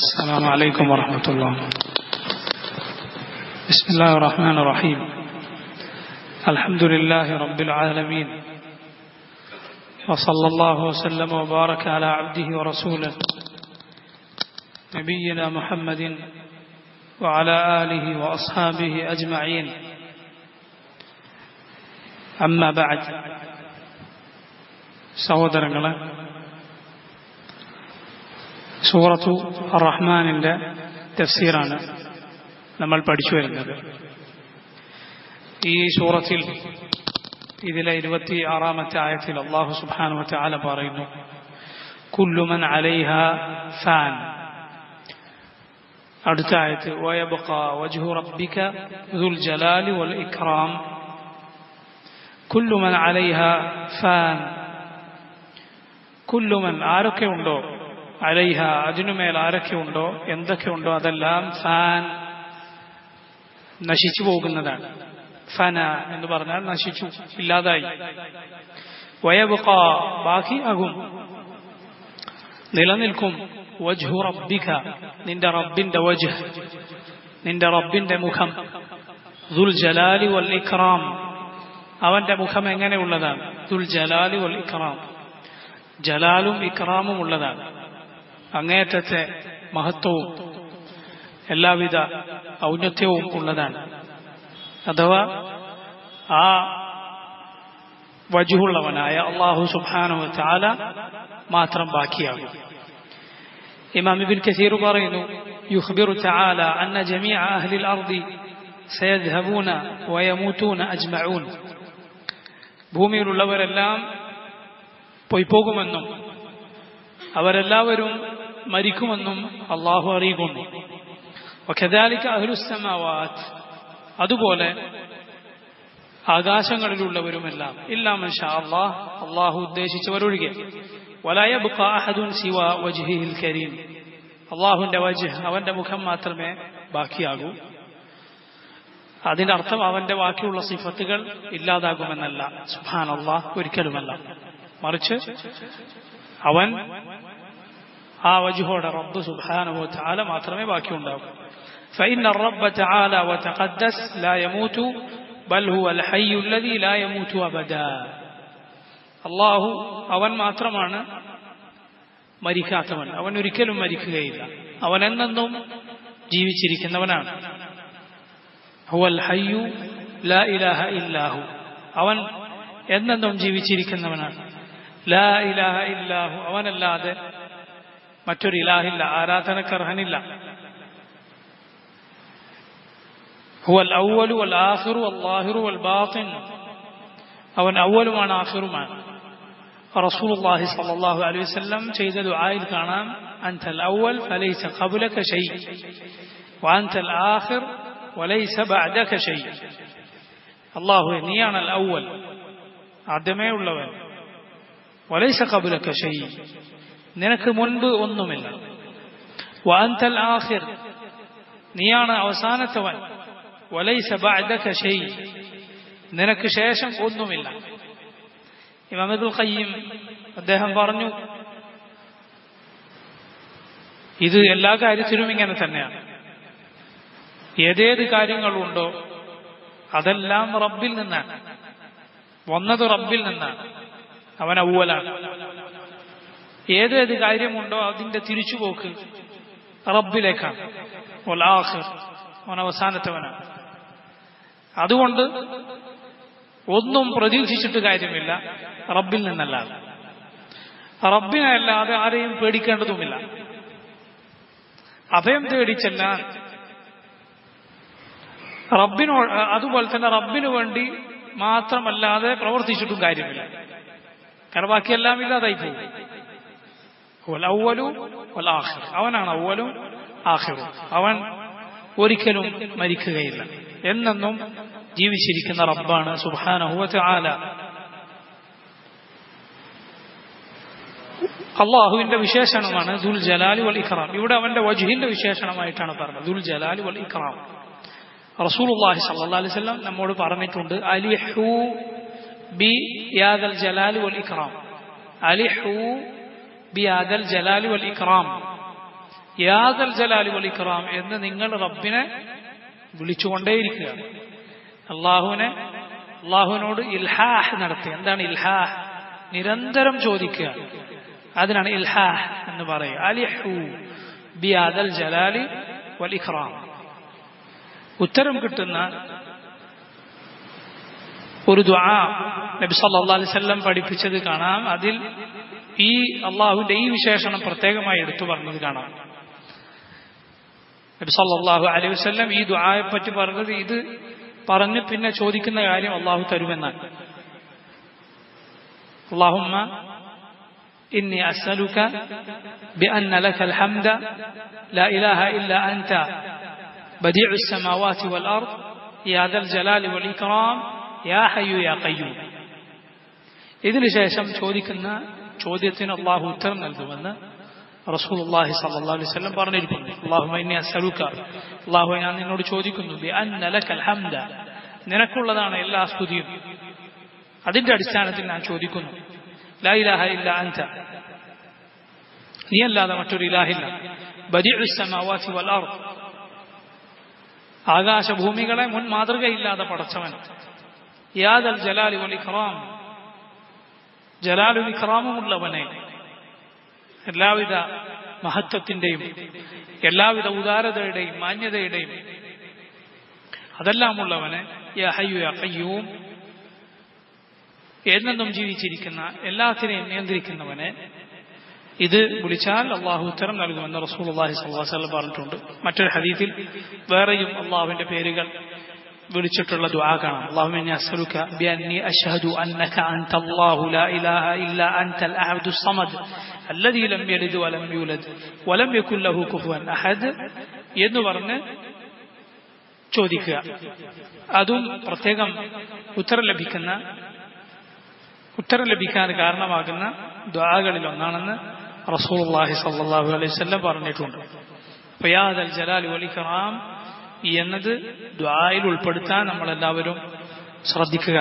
السلام عليكم ورحمة الله بسم الله الرحمن الرحيم الحمد لله رب العالمين وصلى الله وسلم وبارك على عبده ورسوله نبينا محمد وعلى آله وأصحابه أجمعين أما بعد സഹോദരങ്ങളെ സൂറത്തു റഹ്മാനിൻ്റെ തഫ്സീറാണ് നമ്മൾ പഠിച്ചു വരുന്നത് ഈ സൂറത്തിൽ ഇതിലെ ഇരുപത്തി ആറാമത്തെ ആയത്തിൽ അള്ളാഹു സുബാനുവത്തെ ആല പറയുന്നു കുല്ലുമൻ അലൈഹ ഫാൻ അടുത്ത ആയത്ത് വയബഖ വജ്ഹു റബ്ബിക ദുൽ ജലാലി വൽ ഇക്റാം കുല്ലുമൻ അലൈഹ ഫാൻ കുല്ലുമൻ ആരൊക്കെ ഉണ്ടോ അലൈഹ അതിനുമേൽ ആരൊക്കെ ഉണ്ടോ എന്തൊക്കെ ഉണ്ടോ അതെല്ലാം ഫാൻ നശിച്ചു പോകുന്നതാണ് ഫന എന്ന് പറഞ്ഞാൽ നശിച്ചു ഇല്ലാതായി വയബുക ബാക്കി ആകും നിലനിൽക്കും വജ്ഹു റബ്ബിക നിന്റെ റബ്ബിന്റെ വജ്ഹ് നിന്റെ റബ്ബിന്റെ മുഖം ദുൽ ജലാലി വൽ ഇക്റാം അവന്റെ മുഖം എങ്ങനെയുള്ളതാണ് ദുൽ ജലാലി വൽ ഇക്റാം ജലാലും ഇക്റാമും ഉള്ളതാണ് അങ്ങേയറ്റത്തെ മഹത്വവും എല്ലാവിധ ഔന്നത്യവും ഉള്ളതാണ് അഥവാ ആ വജുള്ളവനായ അള്ളാഹു സുബാനു ചാല മാത്രം ബാക്കിയാകും ഇമാം ഇബിൻ കസീർ പറയുന്നു يخبر تعالى أن جميع أهل الأرض سيذهبون ويموتون أجمعون ഭൂമിയിലുള്ളവരെല്ലാം പോയിപ്പോകുമെന്നും അവരെല്ലാവരും മരിക്കുമെന്നും അള്ളാഹു അറിയിക്കുന്നു വഖദാലിക അഹ്ലുസ്സമാവാത്ത് അതുപോലെ ആകാശങ്ങളിലുള്ളവരുമെല്ലാം ഇല്ലാ മൻഷാ അള്ളാഹ് അള്ളാഹു ഉദ്ദേശിച്ചവരൊഴികെ വലയബുഖ അഹദുൻ സിവ വജ്ഹിഹിൽ കരീം അള്ളാഹുവിന്റെ വജ്ഹ് അവന്റെ മുഖം മാത്രമേ ബാക്കിയാകൂ അതിന്റെ അർത്ഥം അവന്റെ ബാക്കിയുള്ള സിഫത്തുകൾ ഇല്ലാതാകുമെന്നല്ല സുഹാൻ അള്ളാഹ് ഒരിക്കലുമല്ല മറിച്ച് അവൻ ആ വജുഹോടെ റബ്ബ് സുബാനഹു താല മാത്രമേ ബാക്കിയുണ്ടാകൂ فإن الرب تعالى وتقدس لا يموت بل هو الحي الذي لا يموت أبدا അള്ളാഹു അവൻ മാത്രമാണ് മരിക്കാത്തവൻ അവൻ ഒരിക്കലും മരിക്കുകയില്ല അവൻ എന്നെന്നും ജീവിച്ചിരിക്കുന്നവനാണ് ഹുവൽ ഹയ്യു ലാ ഇലാഹ ഇല്ലാഹു അവൻ എന്നെന്നും ജീവിച്ചിരിക്കുന്നവനാണ് ലാ ഇലാഹ ഇല്ലാഹു അവനല്ലാതെ മറ്റൊരു ഇലാഹില്ല ആരാധനക്കർഹനില്ല هو الأول والآخر والظاهر والباطن അവൻ അവലുമാണ് ആഖിറുമാണ് رسول الله صلى الله عليه وسلم ചെയ്ത ദുആയിൽ കാണാം أنت الأول فليس قبلك شيء وأنت الآخر وليس بعدك شيء الله നീയാണ് الأول ആദ്യമേ ഉള്ളവൻ وليس قبلك شيء നിനക്ക് മുൻപ് ഒന്നുമില്ല وأنت الآخر നീയാണ് അവസാനത്തവൻ وليس بعدك شيء നിനക്ക് ശേഷം ഒന്നുമില്ല ഇമാമദുൽ ഖയ്യിം അദ്ദേഹം പറഞ്ഞു ഇത് എല്ലാ കാര്യത്തിലും ഇങ്ങനെ തന്നെയാണ് ഏതേത് കാര്യങ്ങളുണ്ടോ അതെല്ലാം റബ്ബിൽ നിന്നാണ് വന്നത് റബ്ബിൽ നിന്നാണ് അവൻ ഔവലാണ് ഏതേത് കാര്യമുണ്ടോ അതിന്റെ തിരിച്ചുപോക്ക് റബ്ബിലേക്കാണ് ഒലാഖിർ അവൻ അവസാനത്തവനാണ് അതുകൊണ്ട് ഒന്നും പ്രതീക്ഷിച്ചിട്ട് കാര്യമില്ല റബ്ബിൽ നിന്നല്ലാതെ റബ്ബിനെ അല്ലാതെ ആരെയും പേടിക്കേണ്ടതുമില്ല അഭയം തേടിച്ചെല്ലാൻ റബ്ബിനോ അതുപോലെ തന്നെ റബ്ബിനു വേണ്ടി മാത്രമല്ലാതെ പ്രവർത്തിച്ചിട്ടും കാര്യമില്ല കാരണം ബാക്കിയെല്ലാം ഇല്ലാതായി പോകും ഔവലു അവനാണ് ഔവലും ആഖിറും അവൻ ഒരിക്കലും മരിക്കുകയില്ല എന്നെന്നും ജീവിച്ചിരിക്കുന്ന റബ്ബാണ് സുബാനഹുവത്ത് ആല അള്ളാഹുവിന്റെ വിശേഷണമാണ് ദുൽ ജലാലി വൽ ഇഖറാം ഇവിടെ അവന്റെ വജുഹിന്റെ വിശേഷണമായിട്ടാണ് പറഞ്ഞത് ദുൽ ജലാലി വൽ ഇഖറാം റസൂലുള്ളാഹി സല്ലല്ലാഹു അലൈഹി വസല്ലം നമ്മോട് പറഞ്ഞിട്ടുണ്ട് അലിഹു ബി യാദൽ ജലാലി വൽ ഇഖറാം അലിഹു ബി യാദൽ ജലാലി വൽ ഇഖറാം യാദൽ ജലാലി വലിക്കറാം എന്ന് നിങ്ങൾ റബ്ബിനെ വിളിച്ചുകൊണ്ടേയിരിക്കുക അള്ളാഹുവിനെ അള്ളാഹുവിനോട് ഇൽഹാഹ് നടത്തി എന്താണ് ഇൽഹാഹ് നിരന്തരം ചോദിക്കുക അതിനാണ് ഇൽഹാഹ് എന്ന് പറയുക അലിഹു ബിയാദൽ ജലാലി വലിഖറാം ഉത്തരം കിട്ടുന്ന ഒരു ദ്വാ നബി സല്ലല്ലാഹു അലൈഹി വസല്ലം പഠിപ്പിച്ചത് കാണാം അതിൽ ഈ അള്ളാഹുവിന്റെ ഈ വിശേഷണം പ്രത്യേകമായി എടുത്തു പറഞ്ഞത് കാണാം നബി സല്ലല്ലാഹു അലൈഹി വസല്ലം ഈ ദ്വായെ പറ്റി പറഞ്ഞത് ഇത് പറഞ്ഞ് പിന്നെ ചോദിക്കുന്ന കാര്യം അള്ളാഹു തരുമെന്നാണ് اللهم إني أسألك بأن لك الحمد لا إله إلا أنت بديع السماوات والأرض يا ذا الجلال والإكرام يا حي يا قيوم ഇതിനു ശേഷം ചോദിക്കുന്ന ചോദ്യത്തിന് അള്ളാഹു ഉത്തരം നൽകുമെന്ന് റസൂൽ അള്ളാഹി സല്ലാ അലൈഹി സ്വലം പറഞ്ഞിരിക്കുന്നു അള്ളാഹു എന്നെ അസലുക്ക അള്ളാഹു ഞാൻ നിന്നോട് ചോദിക്കുന്നു ബി അന്നലക്കൽ ഹംദ നിനക്കുള്ളതാണ് എല്ലാ സ്തുതിയും അതിന്റെ അടിസ്ഥാനത്തിൽ ഞാൻ ചോദിക്കുന്നു ലാ ഇലാഹ ഇല്ല അൻത നീ അല്ലാതെ മറ്റൊരു ഇലാഹില്ല ബദിഉ സമാവാതി വൽ അർദ് ആകാശഭൂമികളെ മുൻ മാതൃകയില്ലാതെ പടച്ചവൻ യാദൽ ജലാലി വൽ ഇക്റാം ജലാലുൽ ഇക്റാമുള്ളവനെ എല്ലാവിധ മഹത്വത്തിന്റെയും എല്ലാവിധ ഉദാരതയുടെയും മാന്യതയുടെയും അതെല്ലാമുള്ളവനെ യാ ഹയ്യു യാ ഖയ്യൂം എന്നെന്നും ജീവിച്ചിരിക്കുന്ന എല്ലാത്തിനെയും നിയന്ത്രിക്കുന്നവനെ ഇത് വിളിച്ചാൽ അള്ളാഹു ഉത്തരം നൽകുമെന്ന് റസൂൽ അള്ളാഹി സ്വല്ലാസ്ലം പറഞ്ഞിട്ടുണ്ട് മറ്റൊരു ഹദീത്തിൽ വേറെയും അള്ളാഹുവിന്റെ പേരുകൾ വിളിച്ചിട്ടുള്ള ദുആ കാണാം അള്ളാഹുവിനെ അസ്സലുക ബിഅന്നി അഷ്ഹദു അന്നക അൻത അല്ലാഹു ലാ ഇലാഹ ഇല്ലാ അൻതൽ അഹദു സമദ് അല്ലദീ ലം യലിദ് വലം യൂലദ് വലം യകുൽ ലഹു കുഫുവൻ അഹദ് എന്ന് പറഞ്ഞ് ചോദിക്കുക അതും പ്രത്യേകം ഉത്തരം ലഭിക്കുന്ന ഉത്തരം ലഭിക്കാൻ കാരണമാകുന്ന ദ്വാകളിൽ ഒന്നാണെന്ന് റസൂൽഹി സല്ലാഹു അലൈഹി സ്വല്ലം പറഞ്ഞിട്ടുണ്ട് ഫയാദൽ ജലാൽ വലിക്കറാം എന്നത് ദ്വായിൽ ഉൾപ്പെടുത്താൻ നമ്മളെല്ലാവരും ശ്രദ്ധിക്കുക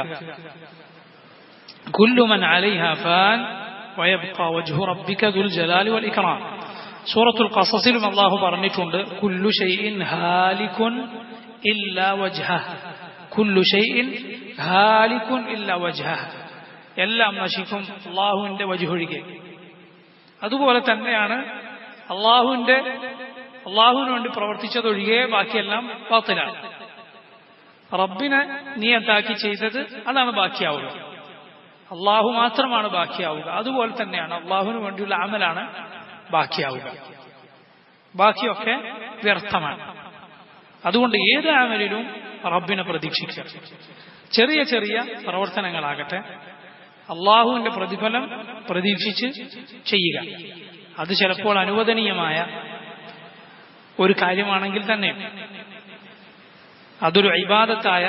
കുല്ലുമൻ അലൈഹ ഫാൻ ويبقى وجه ربك ذو الجلال والإكرام سورة القصص لما الله പറഞ്ഞിട്ടുണ്ട് كل شيء هالك إلا وجهه كل شيء هالك إلا وجهه എല്ലാം നശിക്കും അള്ളാഹുവിന്റെ വജുഹൊഴികെ അതുപോലെ തന്നെയാണ് അള്ളാഹുവിന്റെ അള്ളാഹുവിന് വേണ്ടി പ്രവർത്തിച്ചതൊഴികെ ബാക്കിയെല്ലാം പാത്തിലാണ് റബ്ബിനെ നീയത്താക്കി ചെയ്തത് അതാണ് ബാക്കിയാവുക അള്ളാഹു മാത്രമാണ് ബാക്കിയാവുക അതുപോലെ തന്നെയാണ് അള്ളാഹുവിന് വേണ്ടിയുള്ള അമലാണ് ബാക്കിയാവുക ബാക്കിയൊക്കെ വ്യർത്ഥമാണ് അതുകൊണ്ട് ഏത് അമലിലും റബ്ബിനെ പ്രതീക്ഷിക്കുക ചെറിയ ചെറിയ പ്രവർത്തനങ്ങളാകട്ടെ അള്ളാഹുവിന്റെ പ്രതിഫലം പ്രതീക്ഷിച്ച് ചെയ്യുക അത് ചിലപ്പോൾ അനുവദനീയമായ ഒരു കാര്യമാണെങ്കിൽ തന്നെ അതൊരു ഇബാദത്തായ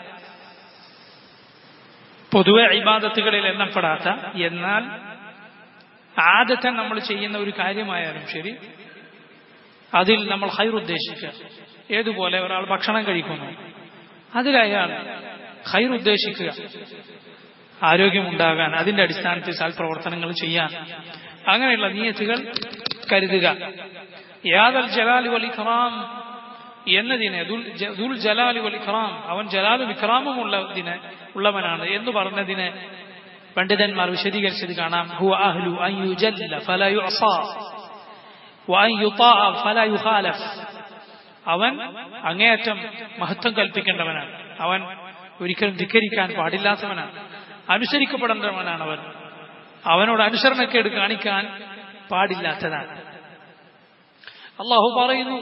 പൊതുവെ ഇബാദത്തുകളിൽ എണ്ണപ്പെടാത്ത എന്നാൽ ആദ്യത്തെ നമ്മൾ ചെയ്യുന്ന ഒരു കാര്യമായാലും ശരി അതിൽ നമ്മൾ ഹൈർ ഉദ്ദേശിക്കുക ഏതുപോലെ ഒരാൾ ഭക്ഷണം കഴിക്കുന്നു അതിലയാൾ ഹൈർ ഉദ്ദേശിക്കുക ആരോഗ്യമുണ്ടാകാൻ അതിന്റെ അടിസ്ഥാനത്തിൽ സൽപ്രവർത്തനങ്ങൾ ചെയ്യാൻ അങ്ങനെയുള്ള നീയത്തുകൾ കരുതുക യാദൽ ജലാലി വലി ഖറാം എന്നതിനെ ദുൽ ജലാലി വലി ഖറാം അവൻ ജലാലും ഇഖറാമും ഉള്ളതിനെ ഉള്ളവനാണ് എന്ന് പറഞ്ഞതിനെ പണ്ഡിതന്മാർ വിശദീകരിച്ചത് കാണാം ഹു അഹ്ലു അൻ യുജല്ല ഫല യുഅസാ വഅൻ യുതാഅ ഫല യുഖാലഫ് അവൻ അങ്ങേയറ്റം മഹത്വം കൽപ്പിക്കേണ്ടവനാണ് അവൻ ഒരിക്കലും ധിക്കരിക്കാൻ പാടില്ലാത്തവനാണ് അനുസരിക്കപ്പെടേണ്ടവനാണ് അവൻ അവനോട് അനുസരണക്കേട് കാണിക്കാൻ പാടില്ലാത്തതാണ് അള്ളാഹു പറയുന്നു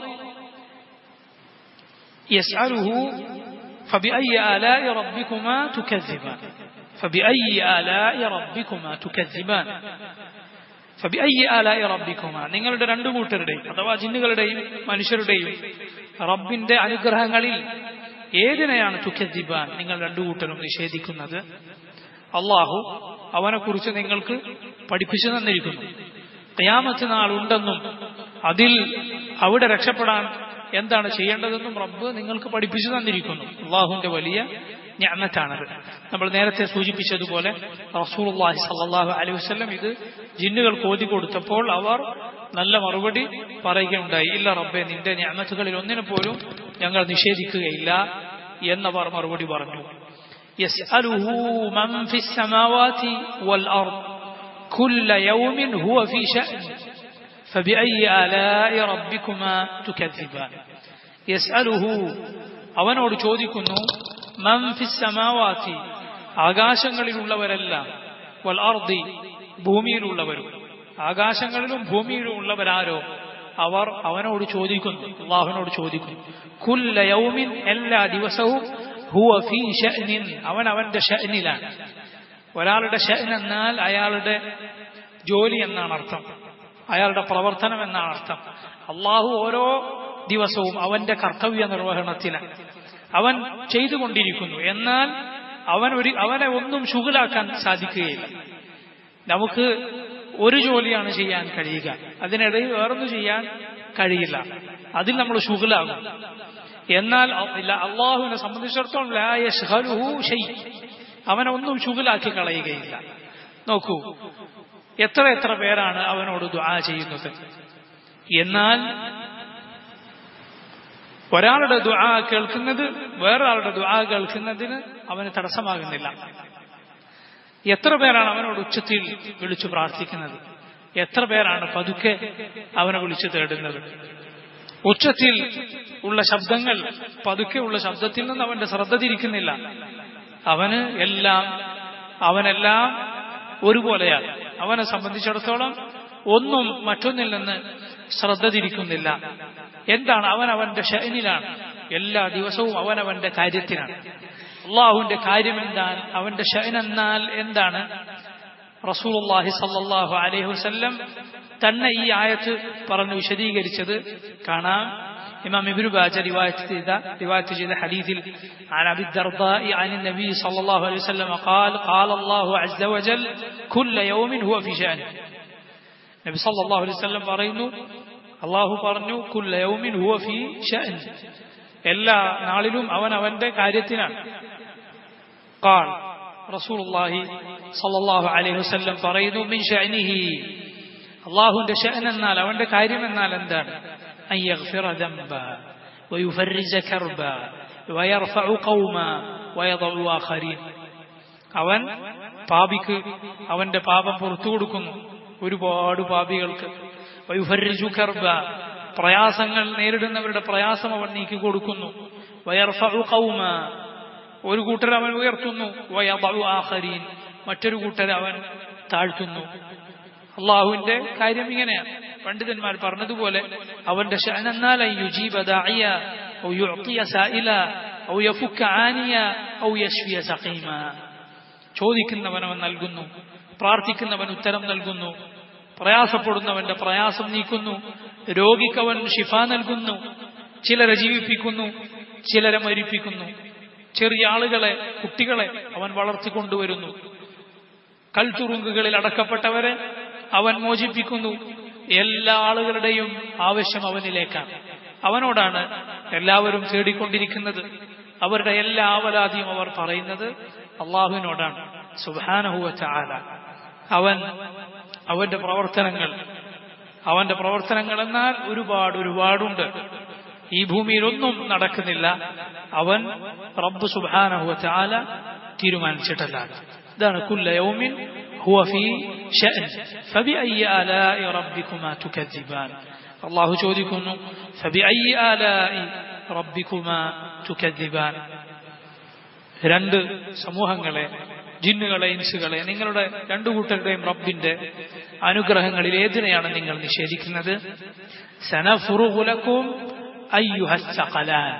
يسأله فبأي آلاء ربكما تكذبان فبأي آلاء ربكما تكذبان فبأي آلاء ربكما നിങ്ങളുടെ രണ്ടു കൂട്ടരുടെയും അഥവാ ജിന്നുകളുടെയും മനുഷ്യരുടെയും റബ്ബിന്റെ അനുഗ്രഹങ്ങളിൽ ഏതിനെയാണ് തുക്കദ്ദിബാൻ നിങ്ങൾ രണ്ടു കൂട്ടരും നിഷേധിക്കുന്നത് അള്ളാഹു അവനെക്കുറിച്ച് നിങ്ങൾക്ക് പഠിപ്പിച്ചു തന്നിരിക്കുന്നു കയാമത്ത് നാൾ ഉണ്ടെന്നും അതിൽ അവിടെ രക്ഷപ്പെടാൻ എന്താണ് ചെയ്യേണ്ടതെന്നും റബ്ബ് നിങ്ങൾക്ക് പഠിപ്പിച്ചു തന്നിരിക്കുന്നു അള്ളാഹുവിന്റെ വലിയ ഞാമത്താണത് നമ്മൾ നേരത്തെ സൂചിപ്പിച്ചതുപോലെ റസൂലുള്ളാഹി സല്ലല്ലാഹു അലൈഹി വസല്ലം ഇത് ജിന്നുകൾ കോതി കൊടുത്തപ്പോൾ അവർ നല്ല മറുപടി പറയുകയുണ്ടായി ഇല്ല റബ്ബെ നിന്റെ ഞാമത്തുകളിൽ ഒന്നിനു പോലും ഞങ്ങൾ നിഷേധിക്കുകയില്ല എന്നവർ മറുപടി പറഞ്ഞു يسأله من في السماوات والأرض كل يوم هو في شأن فبأي آلاء ربكما تكذبان يسأله അവനോട് ചോദിക്കുന്നു മൻ ഫിസ്സമാവാത്തി ആകാശങ്ങളിലുള്ളവരെല്ലാം വൽ അർദി ഭൂമിയിലുള്ളവരും ആകാശങ്ങളിലും ഭൂമിയിലും ഉള്ളവരാരോ അവർ അവനോട് ചോദിക്കുന്നു അള്ളാഹുവിനോട് ചോദിക്കുന്നു കുല്ല യൗമിൻ എല്ലാ ദിവസവും ഹുവ ഫീ ഷഅ്നിൻ അവൻ അവന്റെ ഷഅ്നിലാണ് ഒരാളുടെ ഷഅ്ൻ എന്നാൽ അയാളുടെ ജോലി എന്നാണ് അർത്ഥം അയാളുടെ പ്രവർത്തനം എന്നാണ് അർത്ഥം അള്ളാഹു ഓരോ ദിവസവും അവന്റെ കർത്തവ്യ നിർവഹണത്തിലാണ് അവൻ ചെയ്തുകൊണ്ടിരിക്കുന്നു എന്നാൽ അവൻ ഒരു അവനെ ഒന്നും ശുഗലാക്കാൻ സാധിക്കുകയില്ല നമുക്ക് ഒരു ജോലിയാണ് ചെയ്യാൻ കഴിയുക അതിനിടയിൽ വേറൊന്നും ചെയ്യാൻ കഴിയില്ല അതിൽ നമ്മൾ ശുഗലാകും എന്നാൽ അള്ളാഹുവിനെ സംബന്ധിച്ചിടത്തോളം അവനെ ഒന്നും ശുഗലാക്കി കളയുകയില്ല നോക്കൂ എത്ര എത്ര പേരാണ് അവനോട് ദുആ ചെയ്യുന്നത് എന്നാൽ ഒരാളുടെ ദുആ കേൾക്കുന്നത് വേറൊരാളുടെ ദുആ കേൾക്കുന്നതിന് അവന് തടസ്സമാകുന്നില്ല എത്ര പേരാണ് അവനോട് ഉച്ചത്തിൽ വിളിച്ചു പ്രാർത്ഥിക്കുന്നത് എത്ര പേരാണ് പതുക്കെ അവനെ വിളിച്ചു തേടുന്നത് ഉച്ചത്തിൽ ഉള്ള ശബ്ദങ്ങൾ പതുക്കെ ഉള്ള ശബ്ദത്തിൽ നിന്ന് അവന്റെ ശ്രദ്ധ തിരിക്കുന്നില്ല അവന് എല്ലാം അവനെല്ലാം ഒരുപോലെയാണ് അവനെ സംബന്ധിച്ചിടത്തോളം ഒന്നും മറ്റൊന്നിൽ നിന്ന് ശ്രദ്ധ തിരിക്കുന്നില്ല എന്താണ് അവൻ അവന്റെ ഷൈനിലാണ് എല്ലാ ദിവസവും അവൻ അവന്റെ കാര്യത്തിനാണ് അള്ളാഹുവിന്റെ കാര്യം എന്താണ് അവന്റെ ഷൈൻ എന്നാൽ എന്താണ് റസൂലുള്ളാഹി സല്ലല്ലാഹു അലൈഹി വസല്ലം തന്നെ ഈ ആയത്ത് പറഞ്ഞു വിശദീകരിച്ചത് കാണാം إمام ابن باجة رواية رواية جيد حديث عن أبي الدرداء عن النبي صلى الله عليه وسلم قال قال الله عز وجل كل يوم هو في شأن നബി സല്ലല്ലാഹു അലൈഹി വസല്ലം പറയുന്നു അള്ളാഹു പറഞ്ഞു കുല്ല യൗമിൻ ഹുവ ഫീ ഷഅൻ എല്ലാ നാളിലും അവൻ അവന്റെ കാര്യത്തിനാണ് قال رسول الله صلى الله عليه وسلم പറയുന്നു മിൻ ഷഅനിഹി അള്ളാഹുവിന്റെ ഷഅൻ എന്നാൽ അവന്റെ കാര്യം എന്നാൽ എന്താണ് അൻ യഗ്ഫിറ ദംബ ويفرج كربا ويرفع قوما ويضع آخرين അവൻ പാപിക്ക് അവന്റെ പാപം പുറത്തു കൊടുക്കുന്നു ഒരുപാട് പാപികൾക്ക് വയുഫരിജു കർബ പ്രയാസങ്ങൾ നേരിടുന്നവരുടെ പ്രയാസം അവൻ നീക്കി കൊടുക്കുന്നു വയർഫു കൗമ ഒരു കൂട്ടർ അവൻ ഉയർത്തുന്നു വയബു ആഹരീൻ മറ്റൊരു കൂട്ടർ അവൻ താഴ്ത്തുന്നു അള്ളാഹുവിന്റെ കാര്യം ഇങ്ങനെയാണ് പണ്ഡിതന്മാർ പറഞ്ഞതുപോലെ അവന്റെ ഷഅനെന്നാൽ യുജീബ ദാഇയ ഔ യുഅ്തിയ സായില ഔ യഫുക്ക ആനിയ ഔ യശ്ഫിയ സഖീമ ചോദിക്കുന്നവനവൻ നൽകുന്നു പ്രാർത്ഥിക്കുന്നവൻ ഉത്തരം നൽകുന്നു പ്രയാസപ്പെടുന്നവന്റെ പ്രയാസം നീക്കുന്നു രോഗിക്കവൻ ഷിഫ നൽകുന്നു ചിലരെ ജീവിപ്പിക്കുന്നു ചിലരെ മരിപ്പിക്കുന്നു ചെറിയ ആളുകളെ കുട്ടികളെ അവൻ വളർത്തിക്കൊണ്ടുവരുന്നു കൽത്തുറുങ്കുകളിൽ അടക്കപ്പെട്ടവരെ അവൻ മോചിപ്പിക്കുന്നു എല്ലാ ആളുകളുടെയും ആവശ്യം അവനിലേക്കാണ് അവനോടാണ് എല്ലാവരും തേടിക്കൊണ്ടിരിക്കുന്നത് അവരുടെ എല്ലാ ആവലാതിയും അവർ പറയുന്നത് അള്ളാഹുവിനോടാണ് സുബാനഹുവ ചാല അവൻ അവന്റെ പ്രവർത്തനങ്ങൾ അവന്റെ പ്രവർത്തനങ്ങൾ എന്നാൽ ഒരുപാട് ഒരുപാടുണ്ട് ഈ ഭൂമിയിൽ ഒന്നും നടക്കുന്നില്ല അവൻ റബ്ബ് സുബാനഹുവ ചാല തീരുമാനിച്ചിട്ടല്ല ഇതാണ് കുല്ല യൗമിൻ هو في شأن فبأي آلاء ربكما تكذبان الله ചോദിക്കുന്നു فبأي آلاء ربكما تكذبان രണ്ട് സമൂഹങ്ങളെ ജിന്നുകളെ ഇൻസുകളെ നിങ്ങളുടെ രണ്ടു കൂട്ടരുടെയും റബ്ബിന്റെ അനുഗ്രഹങ്ങളിൽ ഏതിനെയാണ് നിങ്ങൾ നിഷേധിക്കുന്നത് സനഫുറുകുലക്കും അയ്യുഹസ്സഖലാൻ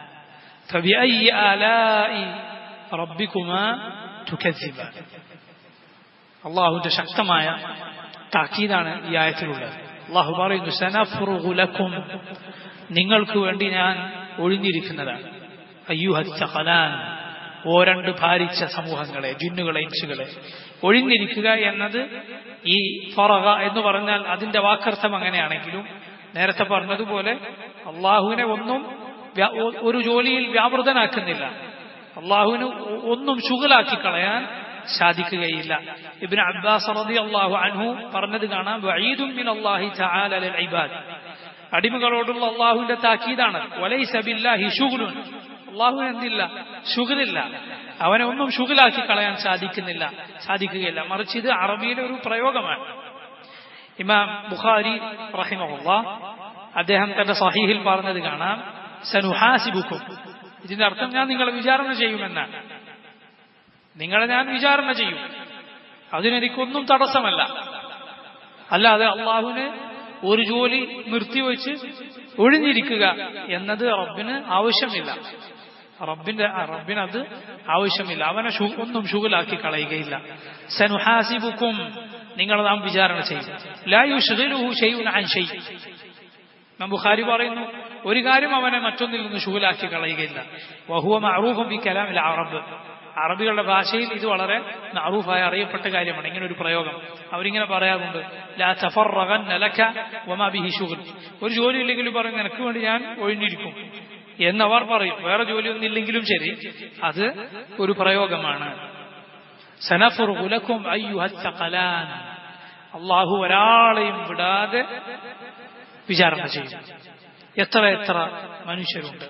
فبأي آلاء ربكما تكذبان അള്ളാഹുവിന്റെ ശക്തമായ താക്കീതാണ് ഈ ആയത്തിലുള്ളത് അള്ളാഹു പറയുന്നു സനഫുറുകുലക്കും നിങ്ങൾക്ക് വേണ്ടി ഞാൻ ഒഴിഞ്ഞിരിക്കുന്നതാണ് അയ്യുഹലാൻ ഓ രണ്ട് ഭാരിച്ച സമൂഹങ്ങളെ ജിന്നുകളെ ഇൻസുകളെ ഒഴിഞ്ഞിരിക്കുക എന്നത് ഈ ഫറക എന്ന് പറഞ്ഞാൽ അതിന്റെ വാക്കർത്ഥം അങ്ങനെയാണെങ്കിലും നേരത്തെ പറഞ്ഞതുപോലെ അള്ളാഹുവിനെ ഒന്നും ഒരു ജോലിയിൽ വ്യാപൃതനാക്കുന്നില്ല അള്ളാഹുവിന് ഒന്നും ശുഗലാക്കി കളയാൻ സാധിക്കുകയില്ല ഇബ്നു അബ്ബാസ് റളിയല്ലാഹു അൻഹു പറഞ്ഞത് കാണാം വഈദും മിൻ അല്ലാഹി തആല ലിൽ ഇബാദ് അടിമകളോടുള്ള അള്ളാഹുവിന്റെ താക്കീതാണ് വലൈസ ബില്ലാഹി ശുഗ്ലുൻ അള്ളാഹുവിന് എന്തില്ല ശുഗലില്ല അവനെ ഒന്നും ശുഗലാക്കി കളയാൻ സാധിക്കുന്നില്ല സാധിക്കുകയില്ല മറിച്ച് ഇത് അറബിയിലെ ഒരു പ്രയോഗമാണ് ഇമാം ബുഖാരി റഹിമഹുള്ള അദ്ദേഹം തന്റെ സഹീഹിൽ പറഞ്ഞത് കാണാം സനുഹാസിബുക്കും ഇതിന്റെ അർത്ഥം ഞാൻ നിങ്ങളെ വിചാരണ ചെയ്യുമെന്നാണ് നിങ്ങളെ ഞാൻ വിചാരണ ചെയ്യും അതിനെനിക്കൊന്നും തടസ്സമല്ല അല്ലാതെ അള്ളാഹുവിന് ഒരു ജോലി നിർത്തിവെച്ച് ഒഴിഞ്ഞിരിക്കുക എന്നത് റബ്ബിന് ആവശ്യമില്ല റബ്ബിന്റെ റബ്ബിന് അത് ആവശ്യമില്ല അവനെ ഒന്നും ശുഗലാക്കി കളയുകയില്ല സനുഹാസിബുക്കും നിങ്ങൾ നാം വിചാരണ ചെയ്യും ലായുഷുഹു ചെയ്യൂൻ അൻഷൈ ബുഖാരി പറയുന്നു ഒരു കാര്യം അവനെ മറ്റൊന്നിൽ നിന്ന് ശുഗലാക്കി കളയുകയില്ല വഹുവ മഅറൂഫും ബി കലാമിൽ അറബ് അറബികളുടെ ഭാഷയിൽ ഇത് വളരെ മഅറൂഫായി അറിയപ്പെട്ട കാര്യമാണ് ഇങ്ങനെ ഒരു പ്രയോഗം അവരിങ്ങനെ പറയാറുണ്ട് ലാ തഫറഗൻ ലക വമാ ബിഹി ശുഗൽ ഒരു ജോലി ഇല്ലെങ്കിലും പറയും നിനക്ക് വേണ്ടി ഞാൻ ഒഴിഞ്ഞിരിക്കും എന്നവർ പറയും വേറെ ജോലിയൊന്നും ഇല്ലെങ്കിലും ശരി അത് ഒരു പ്രയോഗമാണ് സനഫുറുലക്കും അയ്യുഹത്തഖലാൻ അള്ളാഹു ഒരാളെയും വിടാതെ വിചാരണ ചെയ്യും എത്ര എത്ര മനുഷ്യരുണ്ട്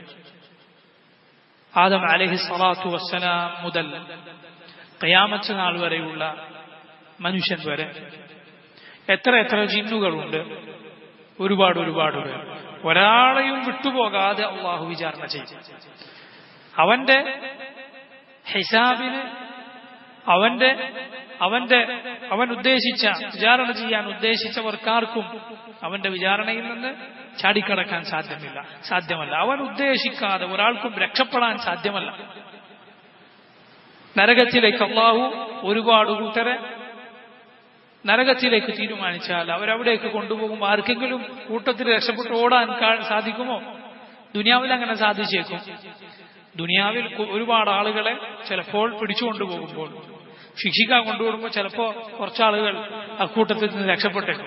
ആദം അലഹി സ്വലാത്തു വസ്സലാം മുതൽ കയാമത്ത് നാൾ വരെയുള്ള മനുഷ്യൻ വരെ എത്ര എത്ര ജിന്നുകളുണ്ട് ഒരുപാട് ഒരുപാട് പേർ ഒരാളെയും വിട്ടുപോകാതെ അള്ളാഹു വിചാരണ ചെയ്യും അവന്റെ ഹിസാബിന് അവന്റെ അവന്റെ അവൻ ഉദ്ദേശിച്ച വിചാരണ ചെയ്യാൻ ഉദ്ദേശിച്ചവർക്കാർക്കും അവന്റെ വിചാരണയിൽ നിന്ന് ചാടിക്കടക്കാൻ സാധ്യമില്ല സാധ്യമല്ല അവൻ ഉദ്ദേശിക്കാതെ ഒരാൾക്കും രക്ഷപ്പെടാൻ സാധ്യമല്ല നരകത്തിലേക്ക് അള്ളാഹു ഒരുപാട് കൂട്ടരെ നരകത്തിലേക്ക് തീരുമാനിച്ചാൽ അവരവിടേക്ക് കൊണ്ടുപോകുമ്പോൾ ആർക്കെങ്കിലും കൂട്ടത്തിൽ രക്ഷപ്പെട്ട് ഓടാൻ സാധിക്കുമോ ദുനിയാവിൽ അങ്ങനെ സാധിച്ചേക്കും ദുനിയാവിൽ ഒരുപാട് ആളുകളെ ചിലപ്പോൾ പിടിച്ചുകൊണ്ടുപോകുമ്പോൾ ശിക്ഷിക്കാൻ കൊണ്ടുപോകുമ്പോൾ ചിലപ്പോ കുറച്ചാളുകൾ അക്കൂട്ടത്തിൽ നിന്ന് രക്ഷപ്പെട്ടേക്കും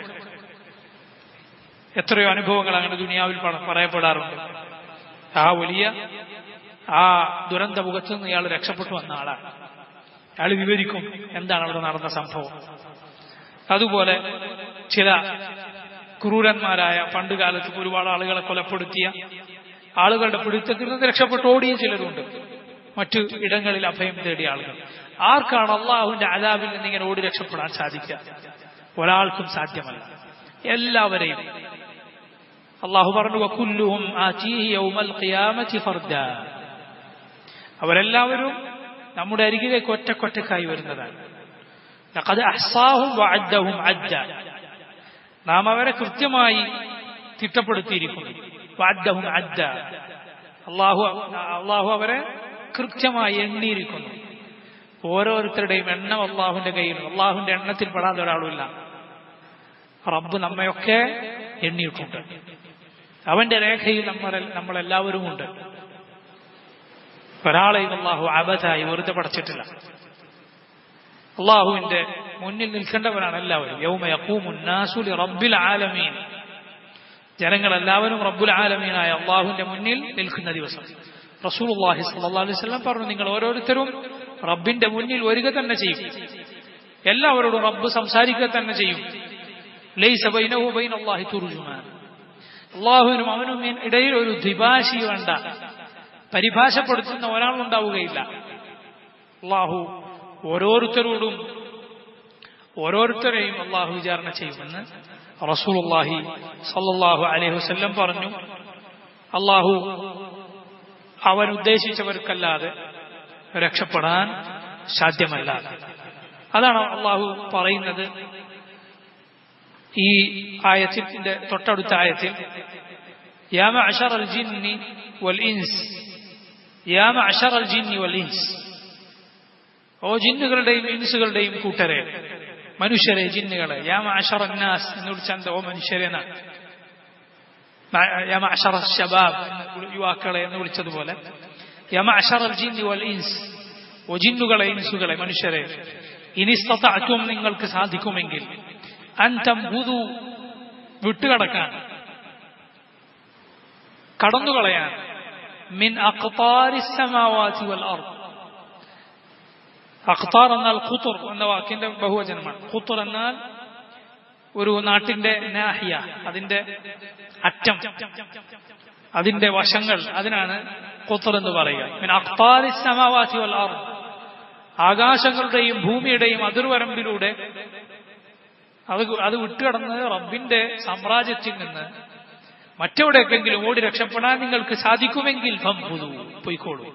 എത്രയോ അനുഭവങ്ങൾ അങ്ങനെ ദുനിയാവിൽ പറയപ്പെടാറുണ്ട് ആ വലിയ ആ ദുരന്ത മുഖത്ത് നിന്ന് ഇയാൾ രക്ഷപ്പെട്ടു വന്ന ആളാണ് അയാൾ വിവരിക്കും എന്താണ് അവിടെ നടന്ന സംഭവം അതുപോലെ ചില ക്രൂരന്മാരായ പണ്ടുകാലത്ത് ഒരുപാട് ആളുകളെ കൊലപ്പെടുത്തിയ ആളുകളുടെ പിടുത്തത്തിൽ നിന്ന് രക്ഷപ്പെട്ട് ഓടിയ ചിലരുണ്ട് മറ്റു ഇടങ്ങളിൽ അഭയം തേടിയ ആളുകൾ ആർക്കാണ് അള്ളാഹുവിന്റെ അലാബിൽ നിന്ന് ഇങ്ങനെ ഓടി രക്ഷപ്പെടാൻ സാധിക്കുക ഒരാൾക്കും സാധ്യമല്ല എല്ലാവരെയും അള്ളാഹു പറഞ്ഞു വക്കുല്ലുഹും അവരെല്ലാവരും നമ്മുടെ അരികിലേക്ക് ഒറ്റക്കൊറ്റക്കായി വരുന്നതാണ് നാം അവരെ കൃത്യമായി തിട്ടപ്പെടുത്തിയിരിക്കുന്നു വാദ്ദഹും അദ്ദ അള്ളാഹു അള്ളാഹു അവരെ കൃത്യമായി എണ്ണിയിരിക്കുന്നു ഓരോരുത്തരുടെയും എണ്ണം അള്ളാഹുവിന്റെ കയ്യിലും അള്ളാഹുവിന്റെ എണ്ണത്തിൽ പെടാതെ ഒരാളുമില്ല റബ്ബ് നമ്മയൊക്കെ എണ്ണിയിട്ടുണ്ട് അവന്റെ രേഖയിൽ നമ്മൾ നമ്മളെല്ലാവരും ഉണ്ട് ഒരാളെയും അള്ളാഹു അബധായി വെറുതെ പടച്ചിട്ടില്ല അള്ളാഹുവിന്റെ മുന്നിൽ നിൽക്കേണ്ടവരാണ് എല്ലാവരും യൗമയൂമുന്നാസുലി റബ്ബിൽ ആലമീൻ ജനങ്ങളെല്ലാവരും റബ്ബുൽ ആലമീനായ അള്ളാഹുവിന്റെ മുന്നിൽ നിൽക്കുന്ന ദിവസം റസൂൽ അള്ളാഹി സല്ലാ അലൈഹി സ്വലം പറഞ്ഞു നിങ്ങൾ ഓരോരുത്തരും റബ്ബിന്റെ മുന്നിൽ വരിക തന്നെ ചെയ്യും എല്ലാവരോടും റബ്ബ് സംസാരിക്കുക തന്നെ ചെയ്യും ലൈസ ബൈനഹു ബൈന അള്ളാഹി തുർജുമാൻ അള്ളാഹുവിനും അവനും ഇടയിൽ ഒരു ദ്വിഭാഷി വേണ്ട പരിഭാഷപ്പെടുത്തുന്ന ഒരാളുണ്ടാവുകയില്ല അള്ളാഹു ഓരോരുത്തരോടും ഓരോരുത്തരെയും അള്ളാഹു വിചാരണ ചെയ്യുമെന്ന് റസൂലുള്ളാഹി സല്ലല്ലാഹു അലൈഹി വസല്ലം പറഞ്ഞു അള്ളാഹു അവൻ ഉദ്ദേശിച്ചവർക്കല്ലാതെ രക്ഷപ്പെടാൻ സാധ്യമല്ല അതാണ് അള്ളാഹു പറയുന്നത് ഈ ആയത്തിന്റെ തൊട്ടടുത്ത ആയത്തിൽ يا معشر الجن والإنس يا معشر الجن والإنس ഓ ജിന്നുകളുടെയും ഇൻസുകളുടെയും കൂട്ടരെ മനുഷ്യരെ ജിന്നുകളെ യാ മാഷറ നാസ് എന്ന് വിളിച്ചാൽ ഓ മനുഷ്യരെ എന്നാണ് യാ മാഷറ ശബാബ് യുവാക്കളെ എന്ന് വിളിച്ചതുപോലെ യാ മാഷറ ജിന്നി വൽ ഇൻസ് ഓ ജിന്നുകളെ ഇൻസുകളെ മനുഷ്യരെ ഇനിസ്തത്തും നിങ്ങൾക്ക് സാധിക്കുമെങ്കിൽ അന്തം ഭൂതു വിട്ടുകടക്കാൻ കടന്നുകളയാൻ മിൻ അഖ്താരി സമാവാതി വൽ അർദ് അഖ്താർ എന്നാൽ ഖുത്തുർ എന്ന വാക്കിന്റെ ബഹുവചനമാണ് ഖുത്തുർ എന്നാൽ ഒരു നാട്ടിന്റെ നാഹിയ അതിന്റെ അറ്റം അതിന്റെ വശങ്ങൾ അതിനാണ് ഖുത്തുർ എന്ന് പറയുക പിന്നെ അഖ്താരി സമാവാസി വൽ അർദ് ആകാശങ്ങളുടെയും ഭൂമിയുടെയും അതിർവരമ്പിലൂടെ അത് അത് വിട്ടുകടന്ന് റബ്ബിന്റെ സാമ്രാജ്യത്തിൽ നിന്ന് മറ്റെവിടെയെങ്കിലും ഓടി രക്ഷപ്പെടാൻ നിങ്ങൾക്ക് സാധിക്കുമെങ്കിൽ ഫംഫുദു പൊയ്ക്കോളൂ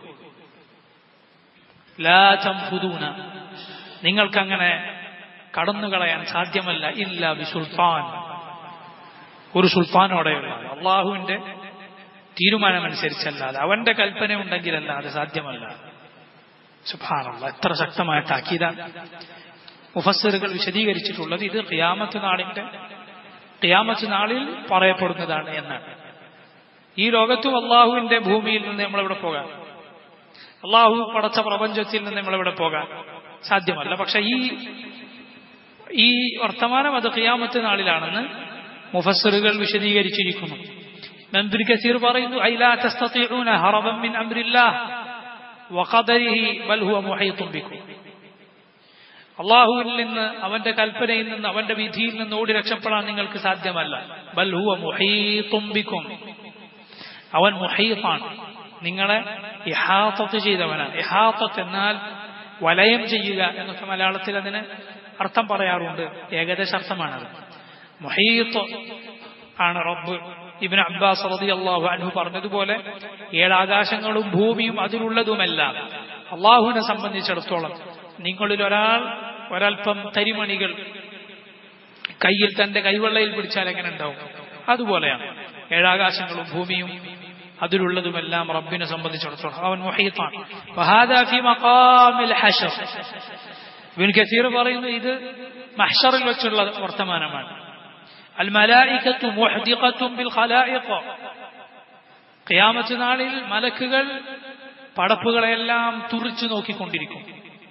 ലാ തംഫുദൂന നിങ്ങൾക്കങ്ങനെ കടന്നുകളയാൻ സാധ്യമല്ല ഇല്ല ബി സുൽത്താൻ ഒരു സുൽത്താനോടെയുള്ള അള്ളാഹുവിന്റെ തീരുമാനമനുസരിച്ചല്ലാതെ അവന്റെ കൽപ്പന ഉണ്ടെങ്കിലല്ലാതെ സാധ്യമല്ല സുഭാനുള്ള എത്ര ശക്തമായ താക്കീതാണ് മുഫස්සറുകൾ വിശദീകരിച്ചിട്ടുള്ളത് ഇത് ഖിയാമത്ത് നാളിന്റെ ഖിയാമത്ത് നാളിൽ പറയപ്പെടുന്നതാണ് എന്നാണ് ഈ ലോകത്തും അള്ളാഹുവിന്റെ ഭൂമിയിൽ നിന്ന് നമ്മളെവിടെ പോകാം അള്ളാഹു പടച്ച പ്രപഞ്ചത്തിൽ നിന്ന് നമ്മളെവിടെ പോകാൻ സാധ്യമല്ല പക്ഷെ ഈ ഈ വർത്തമാനം അത് ഖിയാമത്ത് നാളിലാണെന്ന് മുഫස්සറുകൾ വിശദീകരിച്ചിരിക്കുന്നു നന്ദുൽ കസീർ പറയുന്നു ഐലാ തസ്തതിഊന ഹറബൻ മിൻ അംരില്ലാഹ് വഖദരിഹി ബൽ ഹുവ മുഹീത്തും ബിക്കും അള്ളാഹുവിൽ നിന്ന് അവന്റെ കൽപ്പനയിൽ നിന്ന് അവന്റെ വിധിയിൽ നിന്ന് ഓടി രക്ഷപ്പെടാൻ നിങ്ങൾക്ക് സാധ്യമല്ല ബൽ ഹുവ മുഹീത്തും ബിക്കും അവൻ മുഹീത്താണ് നിങ്ങളെ ഇഹാത്തത്ത് ചെയ്തവനാണ് ഇഹാത്തത്ത് എന്നാൽ വലയം ചെയ്യുക എന്നൊക്കെ മലയാളത്തിൽ അതിന് അർത്ഥം പറയാറുണ്ട് ഏകദേശ അർത്ഥമാണത് മുഹീത്ത് ആണ് റബ്ബ് ഇബിൻ അബ്ബാസ് റതി അള്ളാഹു അൻഹു പറഞ്ഞതുപോലെ ഏഴാകാശങ്ങളും ഭൂമിയും അതിലുള്ളതുമെല്ലാം അള്ളാഹുവിനെ സംബന്ധിച്ചിടത്തോളം നിങ്ങളിൽ ഒരാൾ ഒരൽപ്പം തരിമണികൾ കയ്യിൽ തന്റെ കൈവെള്ളയിൽ പിടിച്ചാൽ എങ്ങനെ ഉണ്ടാവും അതുപോലെയാണ് ഏഴാകാശങ്ങളും ഭൂമിയും അതിലുള്ളതുമെല്ലാം റബ്ബിനെ സംബന്ധിച്ചിടത്തോളം അവൻ മുഹീത്താണ് ഇബിൻ കസീർ പറയുന്നു ഇത് മഹ്ഷറിൽ വെച്ചുള്ള വർത്തമാനമാണ് الملائكة محدقة بالخلائق ഖിയാമത്ത് നാളിൽ മലക്കുകൾ പടപ്പുകളെല്ലാം തുറിച്ചു നോക്കിക്കൊണ്ടിരിക്കും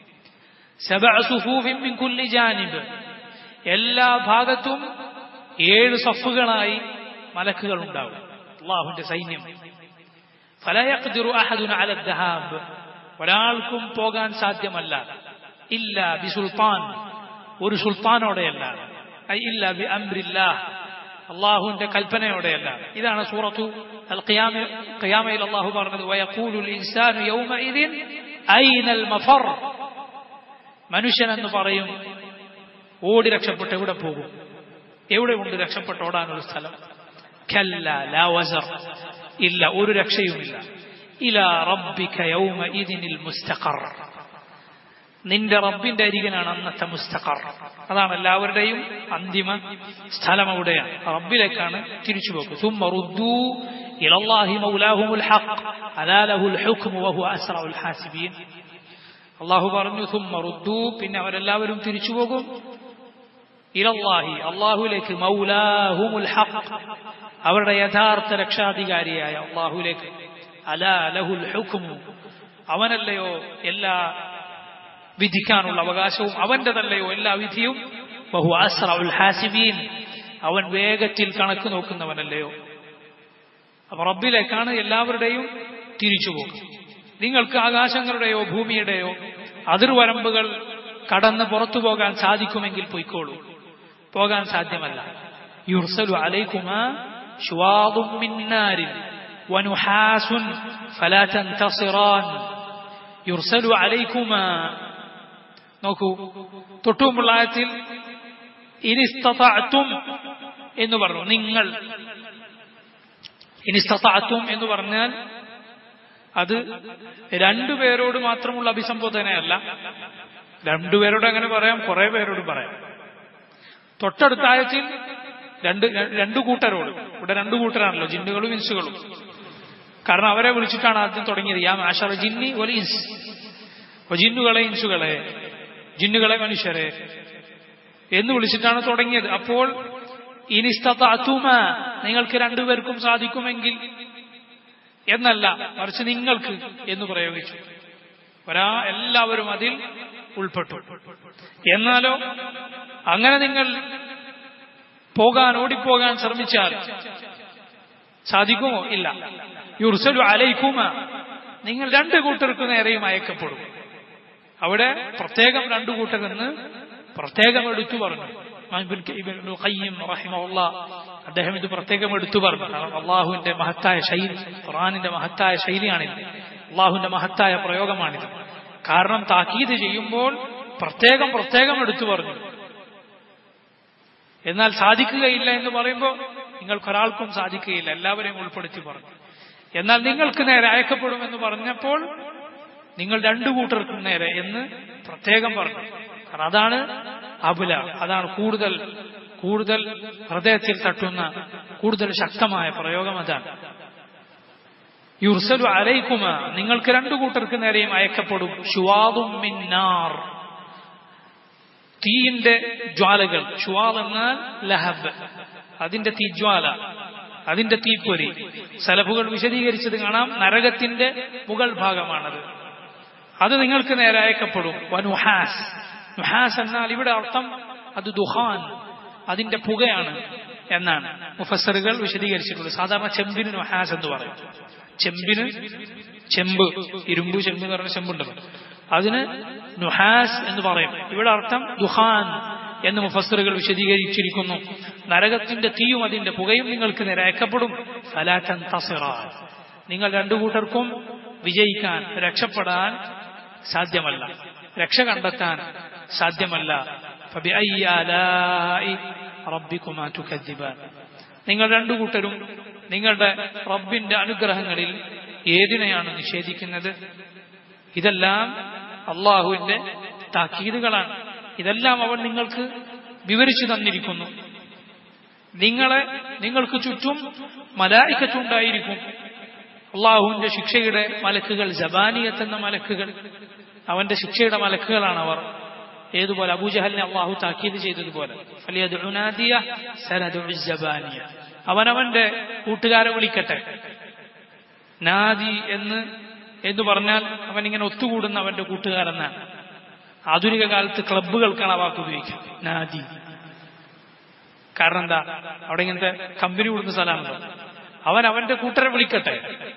ജാനിബ് എല്ലാ ഭാഗത്തും ഏഴ് സഫുകളായി മലക്കുകൾ ഉണ്ടാവും അള്ളാഹുന്റെ സൈന്യം ഒരാൾക്കും പോകാൻ സാധ്യമല്ല ഇല്ല ബി സുൽത്താൻ ഒരു സുൽത്താനോടെയല്ല ഇല്ല ബി അംരില്ല അള്ളാഹുവിന്റെ കൽപ്പനയോടെയല്ല ഇതാണ് സൂറത്തു അൽ ഖിയാമയിൽ അള്ളാഹു പറഞ്ഞത് വയഖൂലുൽ ഇൻസാനു യൗമഇദിൻ ഐനൽ മഫർ മനുഷ്യൻ എന്ന് പറയും ഓടി രക്ഷപ്പെട്ട് എവിടെ പോകും എവിടെ ഉണ്ട് രക്ഷപ്പെട്ട് ഓടാനൊരു സ്ഥലം കല്ല ലാ വസർ ഇല്ല ഒരു രക്ഷയുമില്ല ഇല റബ്ബിക യൗമഇദിനിൽ മുസ്തഖർ നിന്റെ റബ്ബിന്റെ അരികനാണ് അന്നത്തെ മുസ്തഖർ അതാണ് എല്ലാവരുടെയും അന്തിമ സ്ഥലം അവിടെയാണ് റബ്ബിലേക്കാണ് തിരിച്ചു പോകും ثم ردوا إلى الله مولاهم الحق ألا له الحكم وهو أسرع الحاسبين അള്ളാഹു പറഞ്ഞു ثم ردوا പിന്നെ അവരെല്ലാവരും തിരിച്ചു പോകും ഇലല്ലാഹി അള്ളാഹുലേക്ക് മൗലാഹുമുൽ ഹഖ് അവരുടെ യഥാർത്ഥ രക്ഷാധികാരിയായ അള്ളാഹുലേക്ക് അലാ ലഹുൽ ഹുക്മു അവനല്ലയോ എല്ലാ വിധിക്കാനുള്ള അവകാശവും അവന്റെതല്ലയോ എല്ലാ വിധിയും ബഹു അസ്രഉൽ ഹാസിബീൻ അവൻ വേഗത്തിൽ കണക്ക് നോക്കുന്നവനല്ലയോ അപ്പൊ റബ്ബിലേക്കാണ് എല്ലാവരുടെയും തിരിച്ചുപോക്ക് നിങ്ങൾക്ക് ആകാശങ്ങളുടെയോ ഭൂമിയുടെയോ അതിർവരമ്പുകൾ കടന്ന് പുറത്തു പോകാൻ സാധിക്കുമെങ്കിൽ പൊയ്ക്കോളൂ പോകാൻ സാധ്യമല്ല യുർസലു അലൈക്കുമാ ശുവാദും മിന്നാരിൻ വനുഹാസുൻ ഫലാ തൻതസിറാൻ യുർസലു അലൈക്കുമാ നോക്കൂ തൊട്ടുമുള്ള ആയത്തിൽ ഇനിസ്തതും എന്ന് പറഞ്ഞു നിങ്ങൾ ഇനിസ്തതും എന്ന് പറഞ്ഞാൽ അത് രണ്ടുപേരോട് മാത്രമുള്ള അഭിസംബോധനയല്ല രണ്ടുപേരോട് അങ്ങനെ പറയാം കുറെ പേരോട് പറയാം തൊട്ടടുത്ത ആയത്തിൽ രണ്ട് രണ്ടു കൂട്ടരോട് ഇവിടെ രണ്ടു കൂട്ടരാണല്ലോ ജിന്നുകളും ഇൻസുകളും കാരണം അവരെ വിളിച്ചിട്ടാണ് ആദ്യം തുടങ്ങിയത് യാ മാഷറ ജിന്നി ഒരു ഇൻസ് ജിന്നുകളെ ഇൻസുകളെ ജിന്നുകളെ മനുഷ്യരെ എന്ന് വിളിച്ചിട്ടാണ് തുടങ്ങിയത് അപ്പോൾ ഇനിസ്തൂമ നിങ്ങൾക്ക് രണ്ടുപേർക്കും സാധിക്കുമെങ്കിൽ എന്നല്ല മറിച്ച് നിങ്ങൾക്ക് എന്ന് പ്രയോഗിച്ചു ഒരാ എല്ലാവരും അതിൽ ഉൾപ്പെട്ടു എന്നാലോ അങ്ങനെ നിങ്ങൾ പോകാൻ ഓടിപ്പോകാൻ ശ്രമിച്ചാൽ സാധിക്കുമോ ഇല്ല യുർസലു അലൈക്കുമ നിങ്ങൾ രണ്ട് കൂട്ടർക്ക് നേരെയും അയക്കപ്പെടും അവിടെ പ്രത്യേകം രണ്ടു കൂട്ടരെന്ന് പ്രത്യേകം എടുത്തു പറഞ്ഞു അദ്ദേഹം ഇത് പ്രത്യേകം എടുത്തു പറഞ്ഞു കാരണം അള്ളാഹുവിന്റെ മഹത്തായ ശൈലി ഖുറാനിന്റെ മഹത്തായ ശൈലിയാണിത് അള്ളാഹുവിന്റെ മഹത്തായ പ്രയോഗമാണിത് കാരണം താക്കീത് ചെയ്യുമ്പോൾ പ്രത്യേകം പ്രത്യേകം എടുത്തു പറഞ്ഞു എന്നാൽ സാധിക്കുകയില്ല എന്ന് പറയുമ്പോൾ നിങ്ങൾക്കൊരാൾക്കും സാധിക്കുകയില്ല എല്ലാവരെയും ഉൾപ്പെടുത്തി പറഞ്ഞു എന്നാൽ നിങ്ങൾക്ക് നേരെ അയക്കപ്പെടുമെന്ന് പറഞ്ഞപ്പോൾ നിങ്ങൾ രണ്ടു കൂട്ടർക്കും നേരെ എന്ന് പ്രത്യേകം പറഞ്ഞു കാരണം അതാണ് അബുല അതാണ് കൂടുതൽ കൂടുതൽ ഹൃദയത്തിൽ തട്ടുന്ന കൂടുതൽ ശക്തമായ പ്രയോഗം അതാണ് യുർസലു അലൈക്കുമ നിങ്ങൾക്ക് രണ്ടു കൂട്ടർക്ക് നേരെയും അയക്കപ്പെടും ഷുവാദും മിന്നാർ തീയിന്റെ ജ്വാലകൾ ഷുവാദ് എന്നാൽ ലഹബ് അതിന്റെ തീജ്വാല അതിന്റെ തീപ്പൊരി സലഫുകൾ വിശദീകരിച്ചത് കാണാം നരകത്തിന്റെ മുകൾ ഭാഗമാണത് അത് നിങ്ങൾക്ക് നേരെ അയക്കപ്പെടും വനുഹാസ് നുഹാസ് എന്നാൽ ഇവിടെ അർത്ഥം അത് ദുഹാൻ അതിന്റെ പുകയാണ് എന്നാണ് മുഫസറുകൾ വിശദീകരിച്ചിട്ടുള്ളത് സാധാരണ ചെമ്പിന് നുഹാസ് എന്ന് പറയും ചെമ്പിന് ചെമ്പ് ഇരുമ്പ് ചെമ്പ് എന്ന് പറഞ്ഞ ചെമ്പുണ്ടല്ലോ അതിന് നുഹാസ് എന്ന് പറയും ഇവിടെ അർത്ഥം ദുഹാൻ എന്ന് മുഫസറുകൾ വിശദീകരിച്ചിരിക്കുന്നു നരകത്തിന്റെ തീയും അതിന്റെ പുകയും നിങ്ങൾക്ക് നിരയക്കപ്പെടും ഫലാറ്റൻ തസിറ നിങ്ങൾ രണ്ടു കൂട്ടർക്കും വിജയിക്കാൻ രക്ഷപ്പെടാൻ സാധ്യമല്ല രക്ഷ കണ്ടെത്താൻ സാധ്യമല്ല നിങ്ങൾ രണ്ടു കൂട്ടരും നിങ്ങളുടെ റബ്ബിന്റെ അനുഗ്രഹങ്ങളിൽ ഏതിനെയാണ് നിഷേധിക്കുന്നത് ഇതെല്ലാം അള്ളാഹുവിന്റെ താക്കീതുകളാണ് ഇതെല്ലാം അവൻ നിങ്ങൾക്ക് വിവരിച്ചു തന്നിരിക്കുന്നു നിങ്ങളെ നിങ്ങൾക്ക് ചുറ്റും മലായിക്കത്തുണ്ടായിരിക്കും അള്ളാഹുവിന്റെ ശിക്ഷയുടെ മലക്കുകൾ ജബാനിയത്ത് എന്ന മലക്കുകൾ അവന്റെ ശിക്ഷയുടെ മലക്കുകളാണ് അവർ ഏതുപോലെ അബൂജഹലിനെ അള്ളാഹു താക്കീത് ചെയ്തതുപോലെ അവനവന്റെ കൂട്ടുകാരെ വിളിക്കട്ടെ നാദി എന്ന് എന്ന് പറഞ്ഞാൽ അവൻ ഇങ്ങനെ ഒത്തുകൂടുന്ന അവന്റെ കൂട്ടുകാരെന്നാണ് ആധുനിക കാലത്ത് ക്ലബുകൾക്കാണ് ആ വാക്ക് ഉപയോഗിക്കുക നാദി കാരണം എന്താ അവിടെ ഇങ്ങനത്തെ കമ്പനി കൂടുന്ന സ്ഥലമാണല്ലോ അവൻ അവന്റെ കൂട്ടരെ വിളിക്കട്ടെ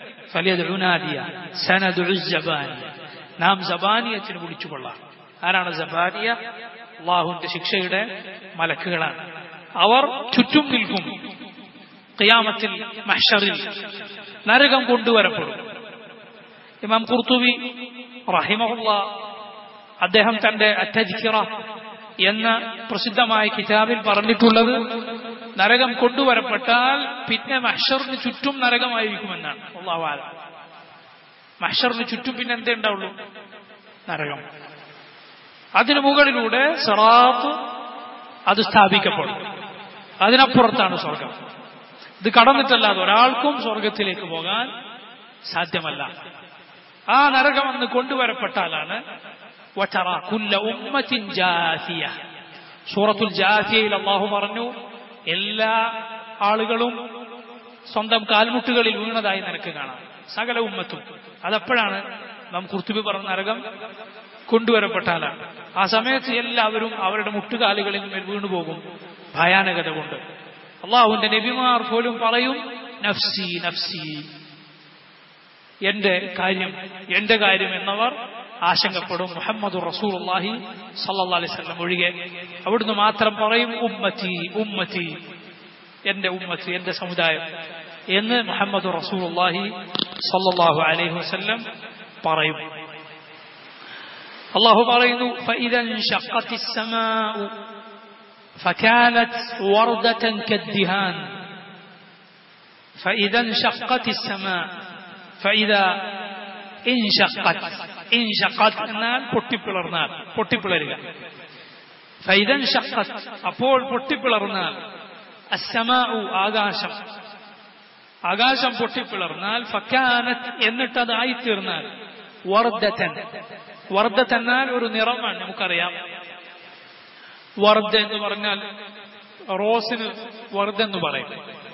നാം ജബാനിയത്തിന് വിളിച്ചുകൊള്ളാം ആരാണ് ജബാനിയ അള്ളാഹുവിന്റെ ശിക്ഷയുടെ മലക്കുകളാണ് അവർ ചുറ്റും നിൽക്കും ഖിയാമത്തിൽ മഹ്ഷറിൽ നരകം കൊണ്ടുവരപ്പെടും ഇമാം കുർത്തുബി റഹിമഹുല്ല അദ്ദേഹം തന്റെ അറ്റജിറ എന്ന പ്രസിദ്ധമായ കിതാബിൽ പറഞ്ഞിട്ടുള്ളത് നരകം കൊണ്ടുവരപ്പെട്ടാൽ പിന്നെ മഹ്ഷറിന് ചുറ്റും നരകമായിരിക്കുമെന്നാണ് അള്ളാഹുവാല മഹ്ഷറിന് ചുറ്റും പിന്നെ എന്തേ ഉണ്ടാവുള്ളൂ നരകം അതിനു മുകളിലൂടെ സറാത്ത് അത് സ്ഥാപിക്കപ്പെടും അതിനപ്പുറത്താണ് സ്വർഗം ഇത് കടന്നിട്ടല്ലാതെ ഒരാൾക്കും സ്വർഗത്തിലേക്ക് പോകാൻ സാധ്യമല്ല ആ നരകം അന്ന് കൊണ്ടുവരപ്പെട്ടാലാണ് സൂറത്തുൽ ജാസിയയിൽ അള്ളാഹു പറഞ്ഞു എല്ലാ ആളുകളും സ്വന്തം കാൽമുട്ടുകളിൽ വീണതായി നിനക്ക് കാണാം സകല ഉമ്മത്തും അതെപ്പോഴാണ് നാം കുർത്തുബി പറഞ്ഞ നരകം കൊണ്ടുവരപ്പെട്ടാലാണ് ആ സമയത്ത് എല്ലാവരും അവരുടെ മുട്ടുകാലുകളിൽ മേൽ വീണുപോകും ഭയാനകത കൊണ്ട് അള്ളാഹുവിന്റെ നബിമാർ പോലും പറയും നഫ്സി നഫ്സി എന്റെ കാര്യം എന്റെ കാര്യം എന്നവർ ആശങ്കപ്പെടും മുഹമ്മദ് റസൂൽ അള്ളാഹി സല്ലാ അലൈവല്ലം ഒഴികെ അവിടുന്ന് മാത്രം പറയും ഉമ്മത്തി ഉമ്മത്തി എന്റെ ഉമ്മത്തി എന്റെ സമുദായം എന്ന് മുഹമ്മദ് റസൂൽ അള്ളാഹി സല്ലാഹു അലൈഹി വസ്ല്ലം പറയും അള്ളാഹു പറയുന്നു فإذا انشقت السماء فكانت وردة كالدهان فإذا انشقت السماء فإذا انشقت انشقت എന്നാൽ പൊട്ടിപ്പിളർന്നാൽ പൊട്ടിപ്പിളരുക فإذا انشقت അപ്പോൾ പൊട്ടിപ്പിളർന്നാൽ അസ്സമാഉ ആകാശം ആകാശം പൊട്ടിപ്പിളർന്നാൽ ഫക്കാനത്ത് എന്നിട്ട് അതായിത്തീർന്നാൽ വർദ്ധത്തൻ വർദ്ധത്ത് എന്നാൽ ഒരു നിറമാണ് നമുക്കറിയാം വർദ്ധ എന്ന് പറഞ്ഞാൽ റോസിന് വർദ്ധ എന്ന് പറയും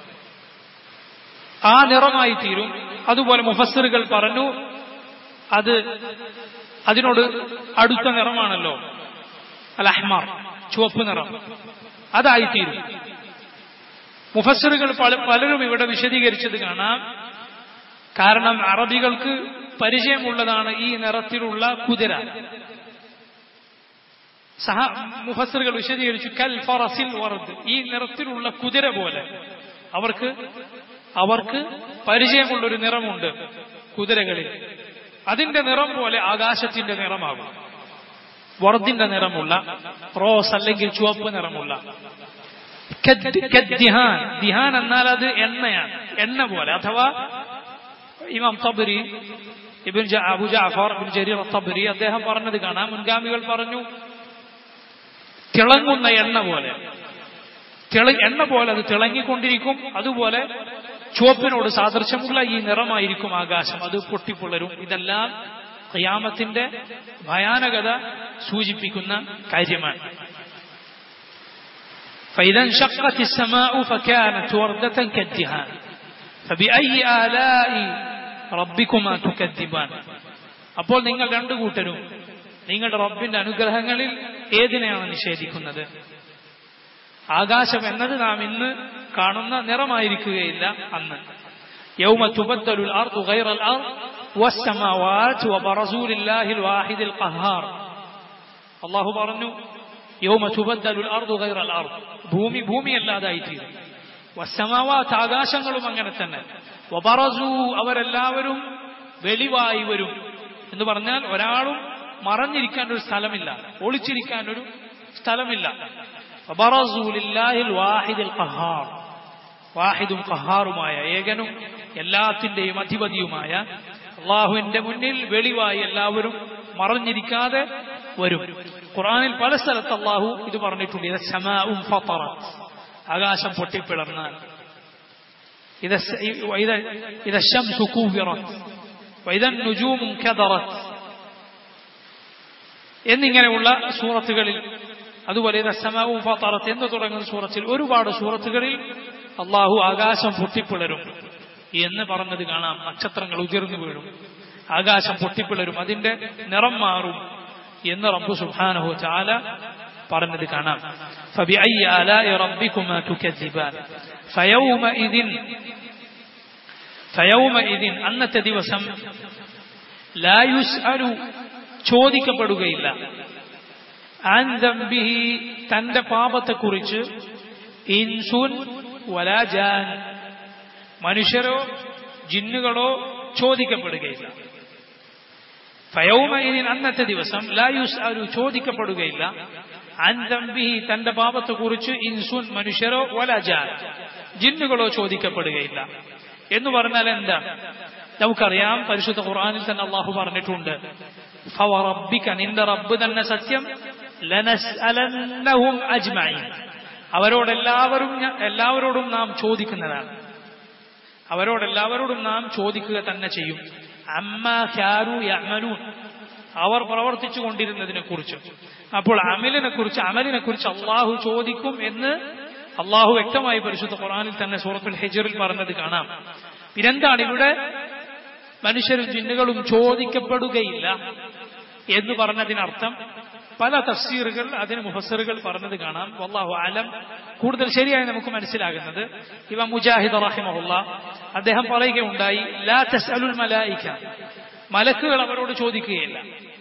ആ നിറമായി തീരും അതുപോലെ മുഫസറുകൾ പറഞ്ഞു അത് അതിനോട് അടുത്ത നിറമാണല്ലോ അൽ അഹ്മാർ ചുവപ്പ് നിറം അതായിത്തീരും മുഫസറുകൾ പലരും ഇവിടെ വിശദീകരിച്ചത് കാണാം കാരണം അറബികൾക്ക് പരിചയമുള്ളതാണ് ഈ നിറത്തിലുള്ള കുതിര സഹ മുഫസറുകൾ വിശദീകരിച്ചു കൽ ഫറസിൽ വർദ് ഈ നിറത്തിലുള്ള കുതിര പോലെ അവർക്ക് അവർക്ക് പരിചയമുള്ള ഒരു നിറമുണ്ട് കുതിരകളിൽ അതിന്റെ നിറം പോലെ ആകാശത്തിന്റെ നിറമാകും വർദിന്റെ നിറമുള്ള റോസ് അല്ലെങ്കിൽ ചുവപ്പ് നിറമുള്ള ദിഹാൻ ദിഹാൻ എന്നാൽ അത് എണ്ണയാണ് എണ്ണ പോലെ അഥവാ ഇമാം തബരി ഇബിൻ അബു ജാഫർ ഇബിൻ ജരീർ തബരി അദ്ദേഹം പറഞ്ഞത് കാണാം മുൻഗാമികൾ പറഞ്ഞു തിളങ്ങുന്ന എണ്ണ പോലെ എണ്ണ പോലെ അത് തിളങ്ങിക്കൊണ്ടിരിക്കും അതുപോലെ ചുവപ്പിനോട് സാദൃശ്യമുള്ള ഈ നിറമായിരിക്കും ആകാശം അത് പൊട്ടിപ്പുള്ളരും ഇതെല്ലാം ഖിയാമത്തിന്റെ ഭയാനകത സൂചിപ്പിക്കുന്ന കാര്യമാണ് فإذا انشقت السماء فكانت وردة كالدهان فبأي آلاء ربكما تكذبان അപ്പോൾ നിങ്ങൾ രണ്ടു കൂട്ടരും നിങ്ങളുടെ റബ്ബിന്റെ അനുഗ്രഹങ്ങളിൽ ഏതിനെയാണ് നിഷേധിക്കുന്നത് ആകാശം എന്നത് നാം ഇന്ന് കാണുന്ന നിറമായിരിക്കുകയില്ല അന്ന് يوم تبدل الأرض غير الأرض والسماوات وبرزوا لله الواحد القهار الله പറഞ്ഞു يوم تبدل الأرض غير الأرض ഭൂമി ഭൂമി അല്ലാതായിത്തീരും വസ്സമാവാത്ത് ആകാശങ്ങളും അങ്ങനെ തന്നെ വബറസു അവരെല്ലാവരും വെളിവായി വരും എന്ന് പറഞ്ഞാൽ ഒരാളും മറഞ്ഞിരിക്കാൻ ഒരു സ്ഥലമില്ല ഒളിച്ചിരിക്കാൻ ഒരു സ്ഥലമില്ല വാഹിദും ഖഹാറുമായ ഏകനും എല്ലാത്തിന്റെയും അധിപതിയുമായ അള്ളാഹുവിന്റെ മുന്നിൽ വെളിവായി എല്ലാവരും മറഞ്ഞിരിക്കാതെ വരും ഖുറാനിൽ പല സ്ഥലത്ത് അള്ളാഹു ഇത് പറഞ്ഞിട്ടുണ്ട് ഇത് ശമാവും ആകാശം പൊട്ടിപ്പിളർന്നാൽ ഇത് ശംസു കൂവിറത്ത് വൈദൻ നുജൂമും കദറത്ത് എന്നിങ്ങനെയുള്ള സൂറത്തുകളിൽ അതുപോലെ സമാവും ഫാത്താറത്ത് എന്ന് തുടങ്ങുന്ന സൂറത്തിൽ ഒരുപാട് സൂറത്തുകളിൽ അള്ളാഹു ആകാശം പൊട്ടിപ്പിളരും എന്ന് പറഞ്ഞത് കാണാം നക്ഷത്രങ്ങൾ ഉതിർന്നു വീഴും ആകാശം പൊട്ടിപ്പിളരും അതിന്റെ നിറം മാറും എന്ന് റബ്ബു സുബ്ഹാനഹു ചാല പറഞ്ഞത് കാണാം فبأي آلاء ربكما تكذبان فيومئذ فيومئذ അന്നത്തെ ദിവസം لا يسأل ചോദിക്കപ്പെടുകയില്ല ആൻ ദംബിഹി തന്റെ പാപത്തെക്കുറിച്ച് ഇൻസുൻ വലാജാൻ മനുഷ്യരോ ജിന്നുകളോ ചോദിക്കപ്പെടുകയില്ല ഫയൗമയിൻ അന്നത്തെ ദിവസം ലായുസ് അരു ചോദിക്കപ്പെടുകയില്ല അൻ ദംബിഹി തന്റെ പാപത്തെക്കുറിച്ച് ഇൻസുൻ മനുഷ്യരോ വലാജാൻ ജിന്നുകളോ ചോദിക്കപ്പെടുകയില്ല എന്ന് പറഞ്ഞാൽ എന്താ നമുക്കറിയാം പരിശുദ്ധ ഖുർആനിൽ തന്നെ അള്ളാഹു പറഞ്ഞിട്ടുണ്ട് ഫവറബ്ബിക നിന്റെ റബ്ബ് തന്നെ സത്യം ലനസ്അലന്നഹും അജ്മഈൻ അവരോടെല്ലാവരും എല്ലാവരോടും നാം ചോദിക്കുന്നതാണ് അവരോടെല്ലാവരോടും നാം ചോദിക്കുക തന്നെ ചെയ്യും അമ്മ ഖാരു യഅമലൂൻ അവർ പ്രവർത്തിച്ചു കൊണ്ടിരുന്നതിനെ കുറിച്ച് അപ്പോൾ അമലിനെ കുറിച്ച് അമലിനെ കുറിച്ച് അള്ളാഹു ചോദിക്കും എന്ന് അള്ളാഹു വ്യക്തമായി പരിശുദ്ധ ഖുറാനിൽ തന്നെ സൂറത്തുൽ ഹിജറിൽ പറഞ്ഞത് കാണാം പിന്നെന്താണ് ഇവിടെ മനുഷ്യരും ജിന്നുകളും ചോദിക്കപ്പെടുകയില്ല എന്ന് പറഞ്ഞതിനർത്ഥം പല തഫ്സീറുകൾ അതിന് മുഫസറുകൾ പറഞ്ഞത് കാണാം വല്ലാഹു ആലം കൂടുതൽ ശരിയായി നമുക്ക് മനസ്സിലാകുന്നത് ഇവ മുജാഹിദ് റഹിമഹുല്ല അദ്ദേഹം പറയുകയുണ്ടായി ലാ തസ്അലുൽ മലായിക മലക്കുകൾ അവരോട് ചോദിക്കുകയില്ല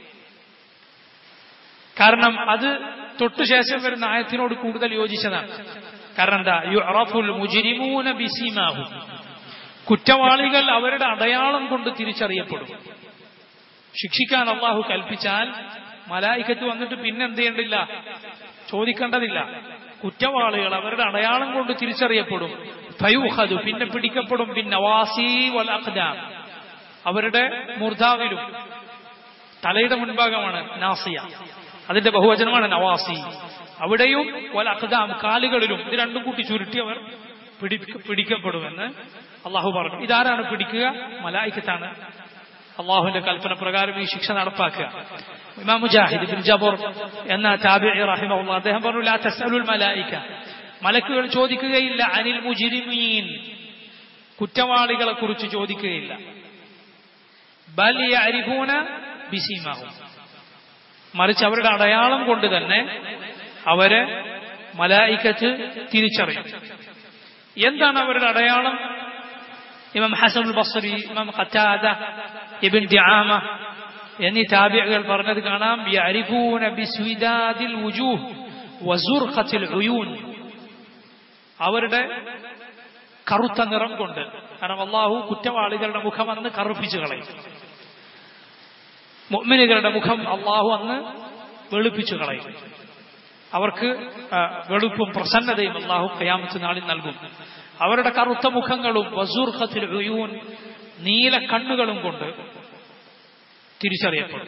കാരണം അത് തൊട്ടുശേഷം വരുന്ന ആയത്തിനോട് കൂടുതൽ യോജിച്ചതാണ് കാരണം എന്താ യുറഫുൽ മുജിരിമൂന ബിസിമാഹു കുറ്റവാളികൾ അവരുടെ അടയാളം കൊണ്ട് തിരിച്ചറിയപ്പെടും ശിക്ഷിക്കാൻ അള്ളാഹു കൽപ്പിച്ചാൽ മലായിക്കത്ത് വന്നിട്ട് പിന്നെ എന്ത് ചെയ്യേണ്ടില്ല ചോദിക്കേണ്ടതില്ല കുറ്റവാളികൾ അവരുടെ അടയാളം കൊണ്ട് തിരിച്ചറിയപ്പെടും ഫയൂഹദു പിന്നെ പിടിക്കപ്പെടും പിന്നെ വാസി വൽ അഖ്ദാം അവരുടെ മുർദാവിലും തലയുടെ മുൻഭാഗമാണ് നാസിയ അതിന്റെ ബഹുവചനമാണ് നവാസി അവിടെയും വൽ അഖ്ദാം കാലുകളിലും ഇത് രണ്ടും കൂട്ടി ചുരുട്ടി അവർ പിടിക്കപ്പെടുമെന്ന് അള്ളാഹു പറഞ്ഞു ഇതാരാണ് പിടിക്കുക മലായിക്കത്താണ് അള്ളാഹുവിന്റെ കൽപ്പന പ്രകാരം ഈ ശിക്ഷ നടപ്പാക്കുക ഇമാം മുജാഹിദ് ബിൻ ജബർ എന്ന താബിഇ റഹിമഹുല്ലാ അദ്ദേഹം പറഞ്ഞു ലാ തസ്അലുൽ മലായിക മലക്കുകൾ ചോദിക്കുകയില്ല അനിൽ മുജിരിമീൻ കുറ്റവാളികളെ കുറിച്ച് ചോദിക്കുകയില്ല ബൽ യഅരിഫൂന ബിസീമാഹും മറിച്ച് അവരുടെ അടയാളം കൊണ്ട് തന്നെ അവരെ മലായിക്കത്ത് തിരിച്ചറിയും എന്താണ് അവരുടെ അടയാളം ഇമാം ഹസൻ ബസ്രി ഇമാം ഖത്താദ ഇബിൻ ദിആമ എന്നീ താബിയകൾ പറഞ്ഞത് കാണാം യഅരിഫൂന ബിസ്വിദാദിൽ വുജൂഹ് വസുർഖത്തിൽ ഉയൂൻ അവരുടെ കറുത്ത നിറം കൊണ്ട് കാരണം അള്ളാഹു കുറ്റവാളികളുടെ മുഖം അന്ന് കറുപ്പിച്ചു കളയും മുഅ്മിനുകളുടെ മുഖം അള്ളാഹു അന്ന് വെളുപ്പിച്ചു കളയും അവർക്ക് ആ, വെളുപ്പും പ്രസന്നതയും അള്ളാഹു കയാമത്ത് നാളിൽ നൽകും അവരുടെ കറുത്ത മുഖങ്ങളും വസൂർഖത്തിൽ ഉയൂൻ നീല കണ്ണുകളും കൊണ്ട് തിരിച്ചറിയപ്പെടും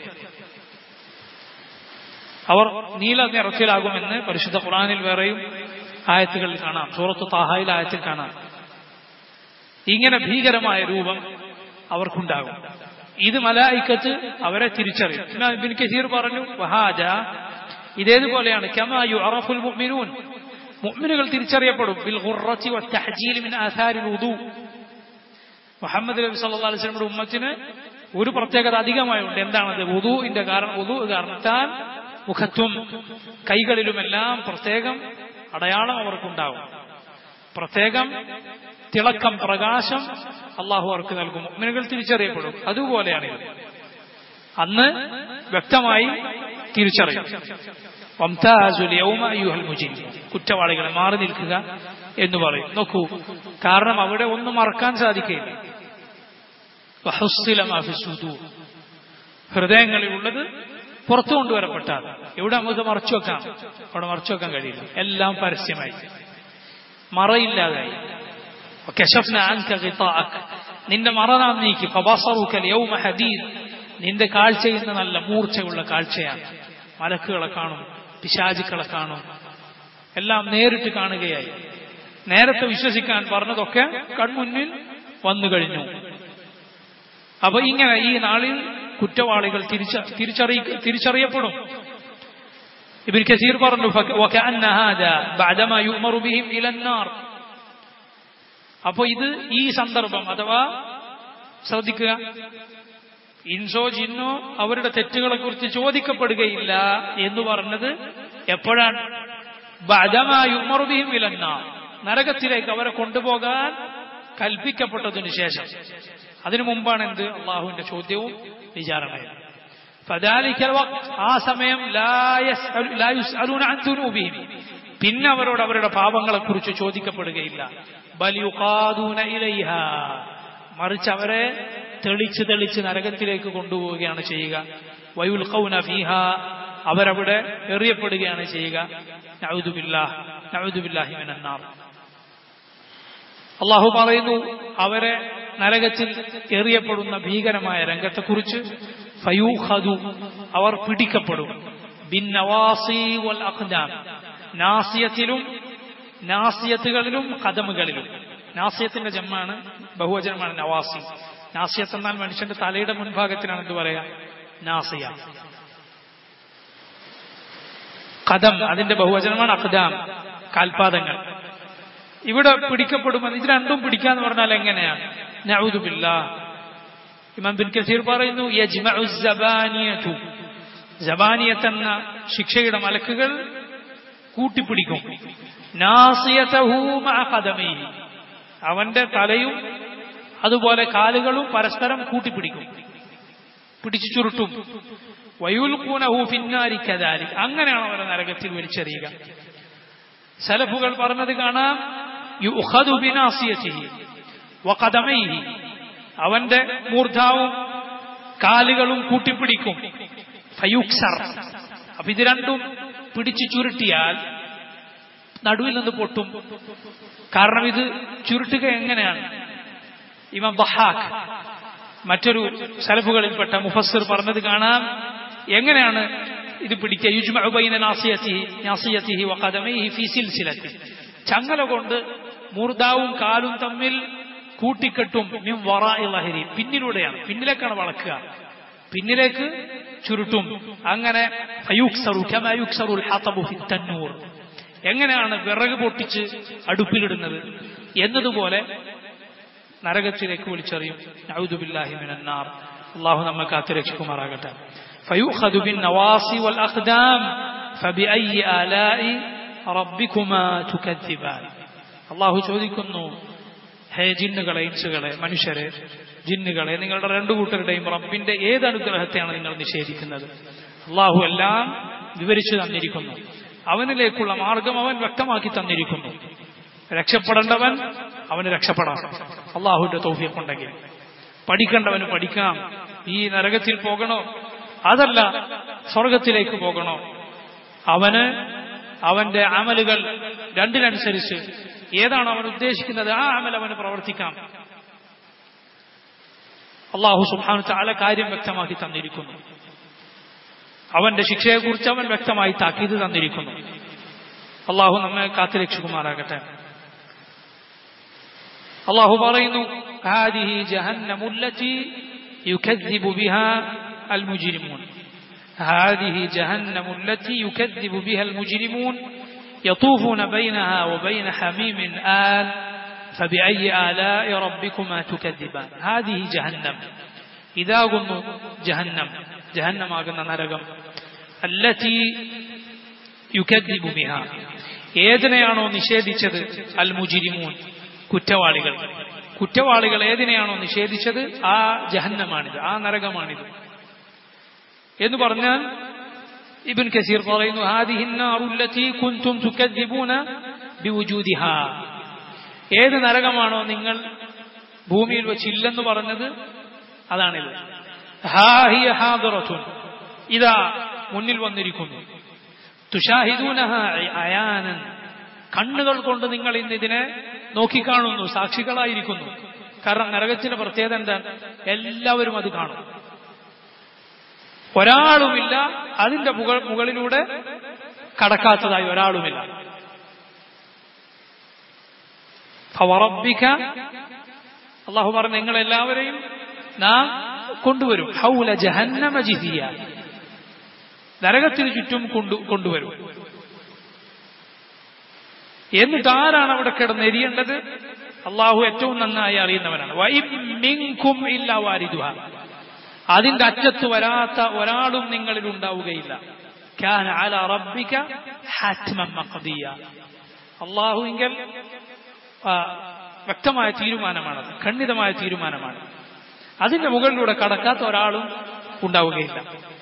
അവർ നീല നിറത്തിലാകുമെന്ന് പരിശുദ്ധ ഖുറാനിൽ വേറെയും ആയത്തുകളിൽ കാണാം സൂറത്ത് താഹായിൽ ആയത്തിൽ കാണാം ഇങ്ങനെ ഭീകരമായ രൂപം അവർക്കുണ്ടാകും ഇത് മലായിക്കത്ത് അവരെ തിരിച്ചറിയും ഇമാം ഇബ്നു കസീർ പറഞ്ഞു വഹാജ ഇതേതുപോലെയാണ് കമാ യുഅറഫുൽ മുഅ്മിനൂൻ മുഅ്മിനുകൾ തിരിച്ചറിയപ്പെടും ബിൽ ഖുർറത്തി വത്തഹ്ജീൽ മിൻ ആഥാരിൽ വുദു മുഹമ്മദ് നബി സല്ലല്ലാഹു അലൈഹി വസല്ലമയുടെ ഉമ്മത്തിന് ഒരു പ്രത്യേകത അധികമായുണ്ട് എന്താണത് വുദുവിന്റെ കാരണം വുദു കാരണത്താൽ മുഖത്തും കൈകളിലുമെല്ലാം പ്രത്യേകം അടയാളം അവർക്കുണ്ടാവും പ്രത്യേകം തിളക്കം പ്രകാശം അള്ളാഹു അവർക്ക് നൽകും മുഅ്മിനുകൾ തിരിച്ചറിയപ്പെടും അതുപോലെയാണിത് അന്ന് വ്യക്തമായി തിരിച്ചറിയും വംതാസുൽ യൗമ അയ്യുഹൽ മുജിരിമൂൻ. കുറ്റവാളികളെ മാറി നിൽക്കുക എന്ന് പറയും നോക്കൂ കാരണം അവിടെ ഒന്നും മറക്കാൻ സാധിക്കില്ല വഹുസ്സില മാ ഫി സുദൂർ. ഹൃദയങ്ങളിൽ ഉള്ളത് പുറത്തു കൊണ്ടുവരപ്പെട്ടാൽ ഇവിടെ നമുക്ക് മറച്ചു വെക്കാം അവിടെ മറച്ചു വെക്കാൻ കഴിയില്ല എല്ലാം പരസ്യമായി മറയില്ലാതായി وكشفنا عنك غطاءك നിന്റെ മറ നാം നീക്കി فبصرك اليوم حديد നിന്റെ കാഴ്ച ഇന്ന് നല്ല മൂർച്ചയുള്ള കാഴ്ചയാണ് മലക്കുകളെ കാണും പിശാചുക്കളെ കാണും എല്ലാം നേരിട്ട് കാണുകയായി നേരത്തെ വിശ്വസിക്കാൻ പറഞ്ഞതൊക്കെ കൺമുന്നിൽ വന്നു കഴിഞ്ഞു അപ്പൊ ഇങ്ങനെ ഈ നാളിൽ കുറ്റവാളികൾ തിരിച്ച തിരിച്ചറിയ തിരിച്ചറിയപ്പെടും ഇബിൻ കസീർ പറഞ്ഞു "ഫക- وكأن هذا بعدما يؤمر بهم إلى النار അപ്പൊ ഇത് ഈ സന്ദർഭം അഥവാ ശ്രദ്ധിക്കുക ഇൻസോ ജിന്നോ അവരുടെ തെറ്റുകളെ കുറിച്ച് ചോദിക്കപ്പെടുകയില്ല എന്ന് പറഞ്ഞത് എപ്പോഴാണ് ബദമായുമറുബിയും ഇലന്ന നരകത്തിലേക്ക് അവരെ കൊണ്ടുപോകാൻ കൽപ്പിക്കപ്പെട്ടതിനു ശേഷം അതിനു മുമ്പാണ് എന്ത് അള്ളാഹുവിന്റെ ചോദ്യവും വിചാരണയും فذلك الوقت ആ സമയം لا يسأل- لا يسألون عن ذنوبهم പിന്നെ അവരോട് അവരുടെ പാപങ്ങളെ കുറിച്ച് ചോദിക്കപ്പെടുകയില്ല ബൽ യുഖാദൂന ഇലൈഹ മറിച്ച് അവരെ തെളിച്ച് തെളിച്ച് നരകത്തിലേക്ക് കൊണ്ടുപോവുകയാണ് ചെയ്യുക വയുൽഖൗന ഫീഹ അവരവിടെ എറിയപ്പെടുകയാണ് ചെയ്യുക നഅൂദുബില്ലാഹ് നഅൂദുബില്ലാഹി മിനന്നാർ അള്ളാഹു പറയുന്നു അവരെ നരകത്തിൽ എറിയപ്പെടുന്ന ഭീകരമായ രംഗത്തെക്കുറിച്ച് ഫയൂഖദു അവർ പിടിക്കപ്പെടും ബിന്നവാസി വൽ അഖ്ദാം നാസിയത്തിലും നാസിയത്തുകളിലും കദമുകളിലും നാസിയത്തിന്റെ ജമ്മാണ് ബഹുവചനമാണ് നവാസി നാസിയത്ത് എന്നാൽ മനുഷ്യന്റെ തലയുടെ മുൻഭാഗത്തിനാണ് എന്ത് പറയാ നാസിയ കദം അതിന്റെ ബഹുവചനമാണ് അഖ്ദാം കാൽപാദങ്ങൾ ഇവിടെ പിടിക്കപ്പെടുമെന്ന് ഇത് രണ്ടും പിടിക്കാന്ന് പറഞ്ഞാൽ എങ്ങനെയാണ് നഊദുബില്ല ഇമാം ബിൻ കസീർ പറയുന്നു യജ്മഉ സബാനിയതു സബാനിയത്ത് എന്ന ശിക്ഷയുടെ മലക്കുകൾ കൂട്ടിപ്പിടിക്കും നാസിയതഹു മഅ ഖദമൈഹി അവന്റെ തലയും അതുപോലെ കാലുകളും പരസ്പരം കൂട്ടിപ്പിടിക്കും പിടിച്ചു ചുരുട്ടും വയുൽഖൂനഹു ഫിന്നാരി കദാലിക് അങ്ങനെയാണ് അവരെ നരകത്തിൽ വലിച്ചെറിയുക സലഫുകൾ പറഞ്ഞത് കാണാം യുഖദു ബിനാസിയതിഹി വഖദമൈഹി അവന്റെ മൂർധാവും കാലുകളും കൂട്ടിപ്പിടിക്കും ഫയുക്സർ അപ്പൊ ഇത് രണ്ടും പിടിച്ചു ചുരുട്ടിയാൽ നടുവിൽ നിന്ന് പൊട്ടും കാരണം ഇത് ചുരുട്ടുക എങ്ങനെയാണ് ഇമാം ബഹാഖ് മറ്റൊരു സലഫുകളിൽപ്പെട്ട മുഫസ്സിർ പറഞ്ഞത് കാണാം എങ്ങനെയാണ് ഇത് പിടിക്കുക യുജ്മഉ ബൈന നാസിയതിഹി നാസിയതിഹി വഖദമൈഹി ഫീ സിൽസിലത്തി ചങ്ങല കൊണ്ട് മൂർദാവും കാലും തമ്മിൽ കൂട്ടിക്കെട്ടും മിൻ വറാഇ ലഹരി പിന്നിലൂടെയാണ് പിന്നിലേക്കാണ് വളക്കുക പിന്നിലേക്ക് ചുരുട്ടും അങ്ങനെ ഫയുക്സറു കമാ യുക്സറുൽ ഹതബു ഫി തന്നൂർ എങ്ങനെയാണ് വിറക് പൊട്ടിച്ച് അടുപ്പിലിടുന്നത് എന്നതുപോലെ നരകത്തിലേക്ക് വിളിച്ചറിയും നഊദുബില്ലാഹി മിനന്നാർ അള്ളാഹു നമ്മെ കാത്തുരക്ഷിക്കുമാറാകട്ടെ فيؤخذ بالنواصي والأقدام فبأي آلاء ربكما تكذبان അള്ളാഹു ചോദിക്കുന്നു ഹേ ജിന്നുകളെ ഇൻസുകളെ മനുഷ്യരെ ജിന്നുകളെ നിങ്ങളുടെ രണ്ടു കൂട്ടരുടെയും റബ്ബിന്റെ ഏത് അനുഗ്രഹത്തെയാണ് നിങ്ങൾ നിഷേധിക്കുന്നത് അള്ളാഹു എല്ലാം വിവരിച്ചു തന്നിരിക്കുന്നു അവനിലേക്കുള്ള മാർഗം അവൻ വ്യക്തമാക്കി തന്നിരിക്കുന്നു രക്ഷപ്പെടേണ്ടവൻ അവന് രക്ഷപ്പെടാം അള്ളാഹുവിന്റെ തൗഫീഖുണ്ടെങ്കിൽ പഠിക്കേണ്ടവന് പഠിക്കാം ഈ നരകത്തിൽ പോകണോ അതല്ല സ്വർഗത്തിലേക്ക് പോകണോ അവന് അവന്റെ അമലുകൾ രണ്ടിനനുസരിച്ച് ഏതാണ് അവൻ ഉദ്ദേശിക്കുന്നത് ആ അമൽ അവന് പ്രവർത്തിക്കാം അള്ളാഹു സുബാനു താല കാര്യം വ്യക്തമാക്കി തന്നിരിക്കുന്നു അവന്റെ ശിക്ഷയെക്കുറിച്ച് അവൻ വ്യക്തമായി താക്കീത് തന്നിരിക്കുന്നു അള്ളാഹു നമ്മെ കാത്തുരക്ഷിക്കുമാറാകട്ടെ അള്ളാഹു പറയുന്നു هذه جهنم التي يكذب بها المجرمون هذه جهنم التي يكذب بها المجرمون يطوفون بينها وبين حميم آن فبأي آلاء ربكما تكذبان هذه جهنم إذا قلنا جهنم جهنم قلنا نرقم التي يكذب بها ഏതിനെയാണോ നിഷേധിച്ചത് അൽ മുജിരിമൂൻ കുറ്റവാളികൾ കുറ്റവാളികൾ ഏതിനെയാണോ നിഷേധിച്ചത് ആ ജഹന്നമാണിത് ആ നരകമാണിത് എന്ന് പറഞ്ഞാൽ ഇബിൻ കസീർ പറയുന്നു ഹാദിഹിന്നാറുല്ലത്തി കുന്തും തുക്കദ്ദിബൂന ബിവുജൂദിഹാ ഏത് നരകമാണോ നിങ്ങൾ ഭൂമിയിൽ വെച്ചില്ലെന്ന് പറഞ്ഞത് അതാണിത് ഹാഹിയ ഹാദറത്തുൻ ഇതാ മുന്നിൽ വന്നിരിക്കുന്നു തുഷാഹിദൂനഹ അയാനൻ കണ്ണുകൾ കൊണ്ട് നിങ്ങൾ ഇന്ന് ഇതിനെ നോക്കിക്കാണുന്നു സാക്ഷികളായിരിക്കുന്നു കാരണം നരകത്തിന്റെ പ്രത്യേകത എന്താണ് എല്ലാവരും അത് കാണും ഒരാളുമില്ല അതിന്റെ മുകൾ മുകളിലൂടെ കടക്കാത്തതായി ഒരാളുമില്ല ഫവറബിക്ക അള്ളാഹു പറഞ്ഞ നിങ്ങളെല്ലാവരെയും നാം കൊണ്ടുവരും ഹൗല ജഹന്നമ ജിഹിയ നരകത്തിന് ചുറ്റും കൊണ്ടു കൊണ്ടുവരും എന്നിട്ട് ആരാണ് അവിടെ കിടന്ന് എരിയേണ്ടത് അള്ളാഹു ഏറ്റവും നന്നായി അറിയുന്നവനാണ് വൈമിങ്കും ഇല്ല വാരിദുഹ അതിന്റെ അറ്റത്ത് വരാത്ത ഒരാളും നിങ്ങളിൽ ഉണ്ടാവുകയില്ല كان على ربك حتما مقضيا അള്ളാഹുവിങ്കൽ വ്യക്തമായ തീരുമാനമാണത് ഖണ്ഡിതമായ തീരുമാനമാണ് അതിന്റെ മുകളിലൂടെ കടക്കാത്ത ഒരാളും ഉണ്ടാവുകയില്ല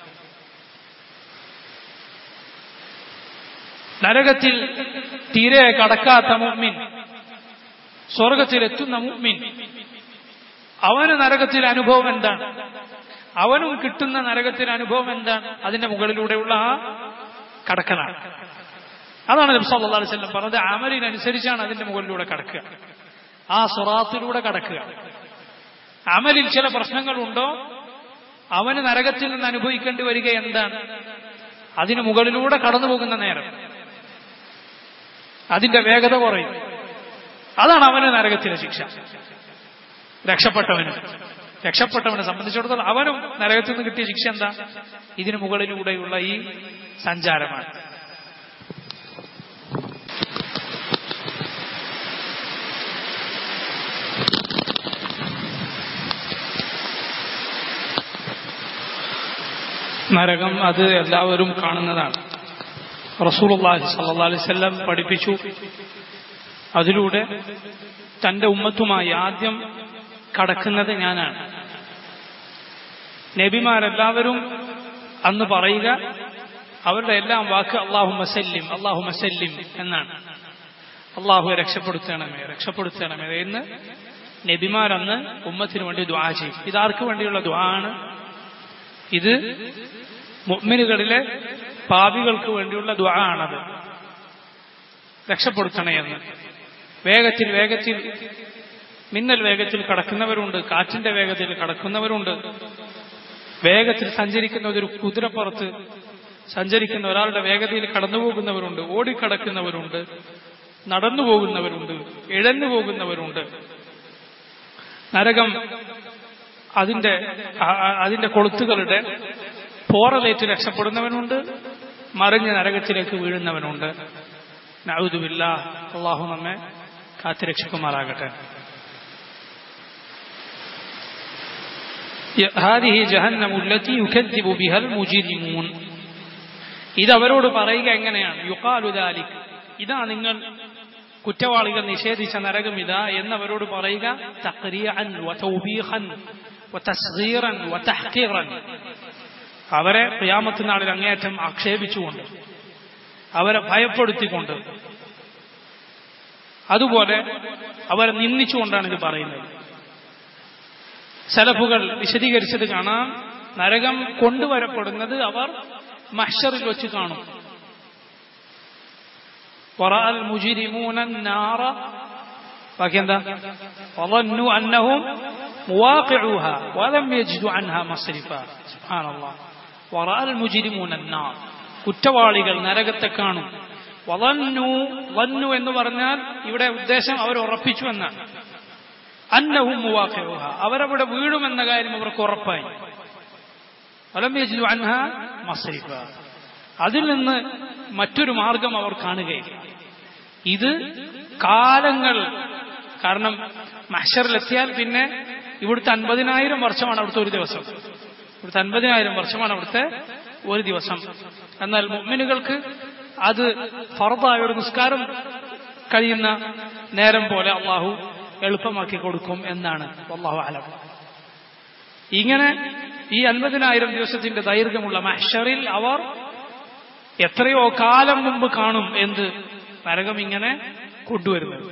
നരകത്തിൽ തീരെ കടക്കാത്ത മുമ്മിൻ സ്വർഗത്തിലെത്തുന്ന മുമ്മിൻ അവന് നരകത്തിലെ അനുഭവം എന്താണ് അവനും കിട്ടുന്ന നരകത്തിലെ അനുഭവം എന്താണ് അതിന്റെ മുകളിലൂടെയുള്ള ആ കടക്കലാണ് അതാണ് നബി സല്ലല്ലാഹു അലൈഹി വസല്ലം പറഞ്ഞത് അമലിനനുസരിച്ചാണ് അതിന്റെ മുകളിലൂടെ കടക്കുക ആ സുറാത്തിലൂടെ കടക്കുക അമലിൽ ചില പ്രശ്നങ്ങളുണ്ടോ അവന് നരകത്തിൽ നിന്ന് അനുഭവിക്കേണ്ടി വരിക എന്താണ് അതിന് മുകളിലൂടെ കടന്നു പോകുന്ന നേരം അതിന്റെ വേഗത കുറയും അതാണ് അവന് നരകത്തിലെ ശിക്ഷ രക്ഷപ്പെട്ടവന് രക്ഷപ്പെട്ടവനെ സംബന്ധിച്ചിടത്തോളം അവനും നരകത്തിൽ നിന്ന് കിട്ടിയ ശിക്ഷ എന്താ ഇതിനു മുകളിലൂടെയുള്ള ഈ സഞ്ചാരമാണ് നരകം അത് എല്ലാവരും കാണുന്നതാണ് റസൂലുള്ളാഹി സല്ലല്ലാഹു അലൈഹി വസല്ലം പഠിപ്പിച്ചു അതിലൂടെ തന്റെ ഉമ്മത്തുമായി ആദ്യം കടക്കുന്നത് ഞാനാണ് നബിമാരെല്ലാവരും അന്ന് പറയുക അവരുടെ എല്ലാം വാക്ക് അള്ളാഹു മസല്ലിം അള്ളാഹു മസല്ലിം എന്നാണ് അള്ളാഹുവെ രക്ഷപ്പെടുത്തണമേ രക്ഷപ്പെടുത്തണമേ എന്ന് നബിമാരന്ന് ഉമ്മത്തിന് വേണ്ടി ദ്വാ ചെയ്യും ഇതാർക്ക് വേണ്ടിയുള്ള ദ്വാ ആണ് ഇത് മുഅ്മിനുകളിലെ പാപികൾക്ക് വേണ്ടിയുള്ള ദ്വാ ആണത് രക്ഷപ്പെടുത്തണേ എന്ന് വേഗത്തിൽ വേഗത്തിൽ മിന്നൽ വേഗത്തിൽ കടക്കുന്നവരുണ്ട് കാറ്റിന്റെ വേഗത്തിൽ കടക്കുന്നവരുണ്ട് വേഗത്തിൽ സഞ്ചരിക്കുന്ന ഒരു കുതിരപ്പുറത്ത് സഞ്ചരിക്കുന്ന ഒരാളുടെ വേഗതയിൽ കടന്നു പോകുന്നവരുണ്ട് ഓടിക്കടക്കുന്നവരുണ്ട് നടന്നു പോകുന്നവരുണ്ട് ഇഴന്നു പോകുന്നവരുണ്ട് നരകം അതിന്റെ അതിന്റെ കൊളുത്തുകളുടെ പോറലേറ്റ് രക്ഷപ്പെടുന്നവനുണ്ട് മറിഞ്ഞ് നരകത്തിലേക്ക് വീഴുന്നവനുണ്ട് നൗദുബില്ല അള്ളാഹു നമ്മെ കാത്തുരക്ഷിക്കുമാറാകട്ടെ هذه جهنم التي يكذب بها المجرمون ഇത് അവരോട് പറയുക എങ്ങനെയാണ് യുക്കാലു ദാലിക് ഇതാ നിങ്ങൾ കുറ്റവാളികൾ നിഷേധിച്ച നരകം ഇതാ എന്നവരോട് പറയുക തഖ്രിയഅൻ വതൗബീഖൻ വതസ്ഗീറൻ വതഹ്ഖീറൻ അവരെ ഖിയാമത്ത് നാളിൽ അങ്ങേയറ്റം ആക്ഷേപിച്ചുകൊണ്ട് അവരെ ഭയപ്പെടുത്തിക്കൊണ്ട് അതുപോലെ അവരെ നിന്ദിച്ചുകൊണ്ടാണ് ഇത് പറയുന്നത് സലഫുകൾ വിശദീകരിച്ചത് കാണാം നരകം കൊണ്ടുവരപ്പെടുന്നത് അവർ മഹ്ഷറിൽ വെച്ച് കാണും ورأى المجرمون النار فكذا وظنوا أنهم مواقعوها ولم يجدوا عنها مصرفا سبحان الله ورأى المجرمون النار കുറ്റവാളികൾ നരകത്തെ കാണും വന്നു വന്നു എന്ന് പറഞ്ഞാൽ ഇവിടെ ഉദ്ദേശം അവർ ഉറപ്പിച്ചു എന്നാണ് അന്നഹും മുവാഖിഉഹ അവരവിടെ വീഴുമെന്ന കാര്യം അവർക്ക് ഉറപ്പായി വലം യജ്ദു അൻഹ മസ്രിഫ അതിൽ നിന്ന് മറ്റൊരു മാർഗം അവർ കാണുകയില്ല ഇത് കാലങ്ങൾ കാരണം മഹ്ഷറിലെത്തിയാൽ പിന്നെ ഇവിടുത്തെ അൻപതിനായിരം വർഷമാണ് അവിടുത്തെ ഒരു ദിവസം ഇവിടുത്തെ അൻപതിനായിരം വർഷമാണ് അവിടുത്തെ ഒരു ദിവസം എന്നാൽ മുഅ്മിനുകൾക്ക് അത് ഫർദായ ഒരു നിസ്കാരം കഴിയുന്ന നേരം പോലെ അള്ളാഹു എളുപ്പമാക്കി കൊടുക്കും എന്നാണ് അള്ളാഹു അലം ഇങ്ങനെ ഈ അൻപതിനായിരം ദിവസത്തിന്റെ ദൈർഘ്യമുള്ള മഹ്ഷറിൽ അവർ എത്രയോ കാലം മുമ്പ് കാണും എന്ത് നരകം ഇങ്ങനെ കൊണ്ടുവരുന്നത്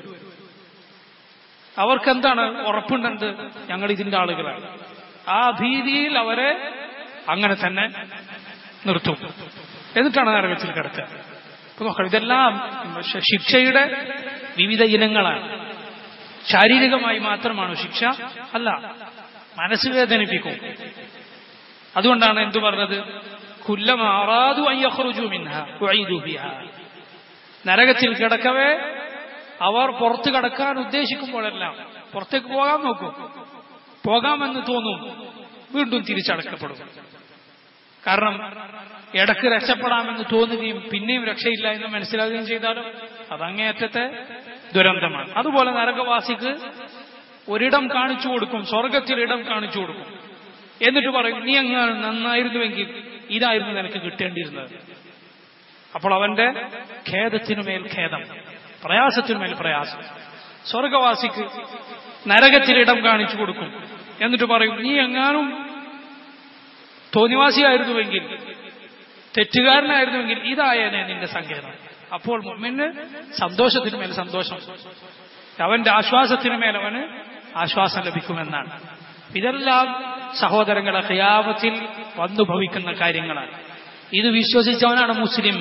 അവർക്കെന്താണ് ഉറപ്പുണ്ടെന്ത് ഞങ്ങൾ ഇതിന്റെ ആളുകളാണ് ആ ഭീതിയിൽ അവരെ അങ്ങനെ തന്നെ നിർത്തും എന്നിട്ടാണ് നരകത്തിൽ കിടത്തുക ഇപ്പൊ നോക്കണം ഇതെല്ലാം ശിക്ഷയുടെ വിവിധ ഇനങ്ങളാണ് ശാരീരികമായി മാത്രമാണോ ശിക്ഷ അല്ല മനസ്സ് വേദനിപ്പിക്കും അതുകൊണ്ടാണ് എന്തു പറഞ്ഞത് കുല്ലമാറാതു അയ്യഹ്റുജു മിൻഹ ഉഈദു ഫിഹാ നരകത്തിൽ കിടക്കവേ അവർ പുറത്തു കടക്കാൻ ഉദ്ദേശിക്കുമ്പോഴെല്ലാം പുറത്തേക്ക് പോകാൻ നോക്കും പോകാമെന്ന് തോന്നും വീണ്ടും തിരിച്ചടക്കപ്പെടും കാരണം ഇടക്ക് രക്ഷപ്പെടാമെന്ന് തോന്നുകയും പിന്നെയും രക്ഷയില്ല എന്ന് മനസ്സിലാകുകയും ചെയ്താലും അതങ്ങേയറ്റത്തെ ദുരന്തമാണ് അതുപോലെ നരകവാസിക്ക് ഒരിടം കാണിച്ചു കൊടുക്കും സ്വർഗത്തിൽ ഇടം കാണിച്ചു കൊടുക്കും എന്നിട്ട് പറയും നീ അങ്ങ് നന്നായിരുന്നുവെങ്കിൽ ഇതായിരുന്നു നിനക്ക് കിട്ടേണ്ടിയിരുന്നത് അപ്പോൾ അവന്റെ ഖേദത്തിനുമേൽ ഖേദം പ്രയാസത്തിനുമേൽ പ്രയാസം സ്വർഗവാസിക്ക് നരകത്തിൽ ഇടം കാണിച്ചു കൊടുക്കും എന്നിട്ട് പറയും നീ എങ്ങാനും തോന്നിവാസിയായിരുന്നുവെങ്കിൽ തെറ്റുകാരനായിരുന്നുവെങ്കിൽ ഇതായേനെ നിന്റെ സങ്കേതം അപ്പോൾ മുമ്മിന് സന്തോഷത്തിനുമേൽ സന്തോഷം അവന്റെ ആശ്വാസത്തിനുമേൽ അവന് ആശ്വാസം ലഭിക്കുമെന്നാണ് ഇതെല്ലാം സഹോദരങ്ങളെ ഖിയാമത്തിൽ വന്നു ഭവിക്കുന്ന കാര്യങ്ങളാണ് ഇത് വിശ്വസിച്ചവനാണ് മുസ്ലിം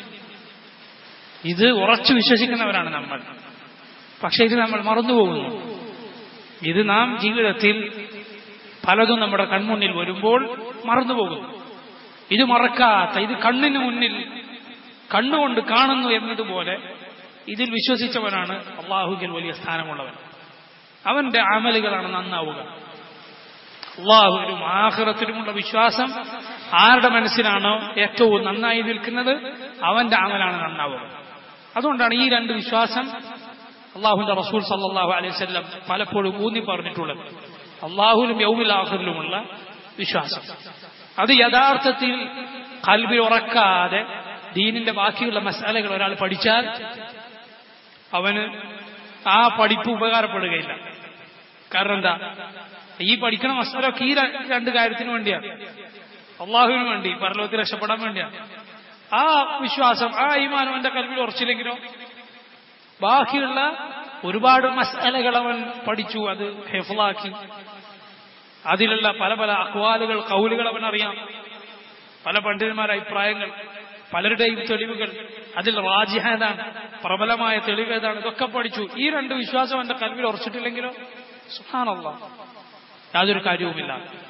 ഇത് ഉറച്ചു വിശ്വസിക്കുന്നവരാണ് നമ്മൾ പക്ഷെ ഇത് നമ്മൾ മറന്നുപോകുന്നു ഇത് നാം ജീവിതത്തിൽ പലതും നമ്മുടെ കൺമുന്നിൽ വരുമ്പോൾ മറന്നുപോകുന്നു ഇത് മറക്കാത്ത ഇത് കണ്ണിന് മുന്നിൽ കണ്ണുകൊണ്ട് കാണുന്നു എന്നതുപോലെ ഇതിൽ വിശ്വസിച്ചവനാണ് അള്ളാഹുവിൽ വലിയ സ്ഥാനമുള്ളവൻ അവന്റെ അമലുകളാണ് നന്നാവുക അള്ളാഹുവിനും ആഹ്റത്തിലുമുള്ള വിശ്വാസം ആരുടെ മനസ്സിലാണോ ഏറ്റവും നന്നായി നിൽക്കുന്നത് അവന്റെ അമലാണ് നന്നാവുക അതുകൊണ്ടാണ് ഈ രണ്ട് വിശ്വാസം അള്ളാഹുന്റെ റസൂൽ സല്ലാഹു അലൈഹി വല്ലം പലപ്പോഴും ഊന്നി പറഞ്ഞിട്ടുള്ളത് അള്ളാഹുലും യൗമിൽ ആഹറിലുമുള്ള വിശ്വാസം അത് യഥാർത്ഥത്തിൽ കൽബിൽ ഉറക്കാതെ ദീനിന്റെ ബാക്കിയുള്ള മസാലകൾ ഒരാൾ പഠിച്ചാൽ അവന് ആ പഠിപ്പ് ഉപകാരപ്പെടുകയില്ല കാരണം എന്താ ഈ പഠിക്കണ മസാലൊക്കെ ഈ രണ്ട് കാര്യത്തിന് വേണ്ടിയാണ് അള്ളാഹുവിന് വേണ്ടി പരലോകത്തിൽ രക്ഷപ്പെടാൻ വേണ്ടിയാണ് ആ വിശ്വാസം ആ ഈമാനം എന്റെ കൽവിൽ ഉറച്ചില്ലെങ്കിലോ ബാക്കിയുള്ള ഒരുപാട് മസാലകൾ അവൻ പഠിച്ചു അത് ഹെഫലാക്കി അതിലുള്ള പല പല അക്വാലുകൾ കൗലുകൾ അവൻ അറിയാം പല പണ്ഡിതന്മാരുടെ അഭിപ്രായങ്ങൾ പലരുടെയും തെളിവുകൾ അതിൽ റാജിഹ ഏതാണ് പ്രബലമായ തെളിവ് ഏതാണ് ഇതൊക്കെ പഠിച്ചു ഈ രണ്ട് വിശ്വാസം എന്റെ കൽവിൽ ഉറച്ചിട്ടില്ലെങ്കിലോ സുഹാനല്ല യാതൊരു കാര്യവുമില്ല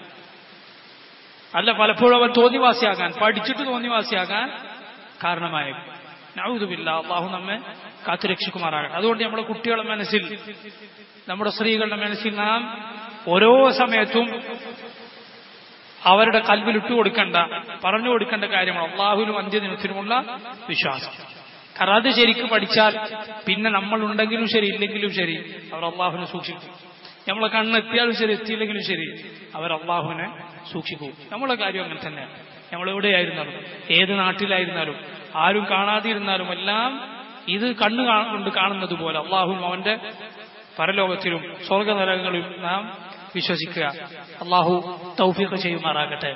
അല്ല പലപ്പോഴും അവൻ തോന്നിവാസിയാകാൻ പഠിച്ചിട്ട് തോന്നിവാസിയാകാൻ കാരണമായേക്കും നൗതുമില്ല അള്ളാഹു നമ്മെ കാത്തുരക്ഷിക്കുമാറാകട്ടെ അതുകൊണ്ട് നമ്മുടെ കുട്ടികളുടെ മനസ്സിൽ നമ്മുടെ സ്ത്രീകളുടെ മനസ്സിൽ നാം ഓരോ സമയത്തും അവരുടെ കൽവിൽ ഇട്ടുകൊടുക്കേണ്ട പറഞ്ഞു കൊടുക്കേണ്ട കാര്യമാണ് അള്ളാഹുവിനും അന്ത്യദിനത്തിനുമുള്ള വിശ്വാസം കാരണം അത് ശരിക്കും പഠിച്ചാൽ പിന്നെ നമ്മൾ ഉണ്ടെങ്കിലും ശരി ഇല്ലെങ്കിലും ശരി അവർ അള്ളാഹുവിനെ സൂക്ഷിക്കും നമ്മളെ കണ്ണെത്തിയാലും ശരി എത്തിയില്ലെങ്കിലും ശരി അവർ അള്ളാഹുവിനെ സൂക്ഷിക്കും നമ്മളെ കാര്യം അങ്ങനെ തന്നെയാണ് നമ്മൾ എവിടെയായിരുന്നാലും ഏത് നാട്ടിലായിരുന്നാലും ആരും കാണാതിരുന്നാലും എല്ലാം ഇത് കണ്ണു കാ- കൊണ്ട് കാണുന്നത് പോലെ അള്ളാഹും അവന്റെ പരലോകത്തിലും സ്വർഗനരകങ്ങളിലും നാം വിശ്വസിക്കുക അള്ളാഹു തൗഫീഖ് ചെയ്യുമാറാകട്ടെ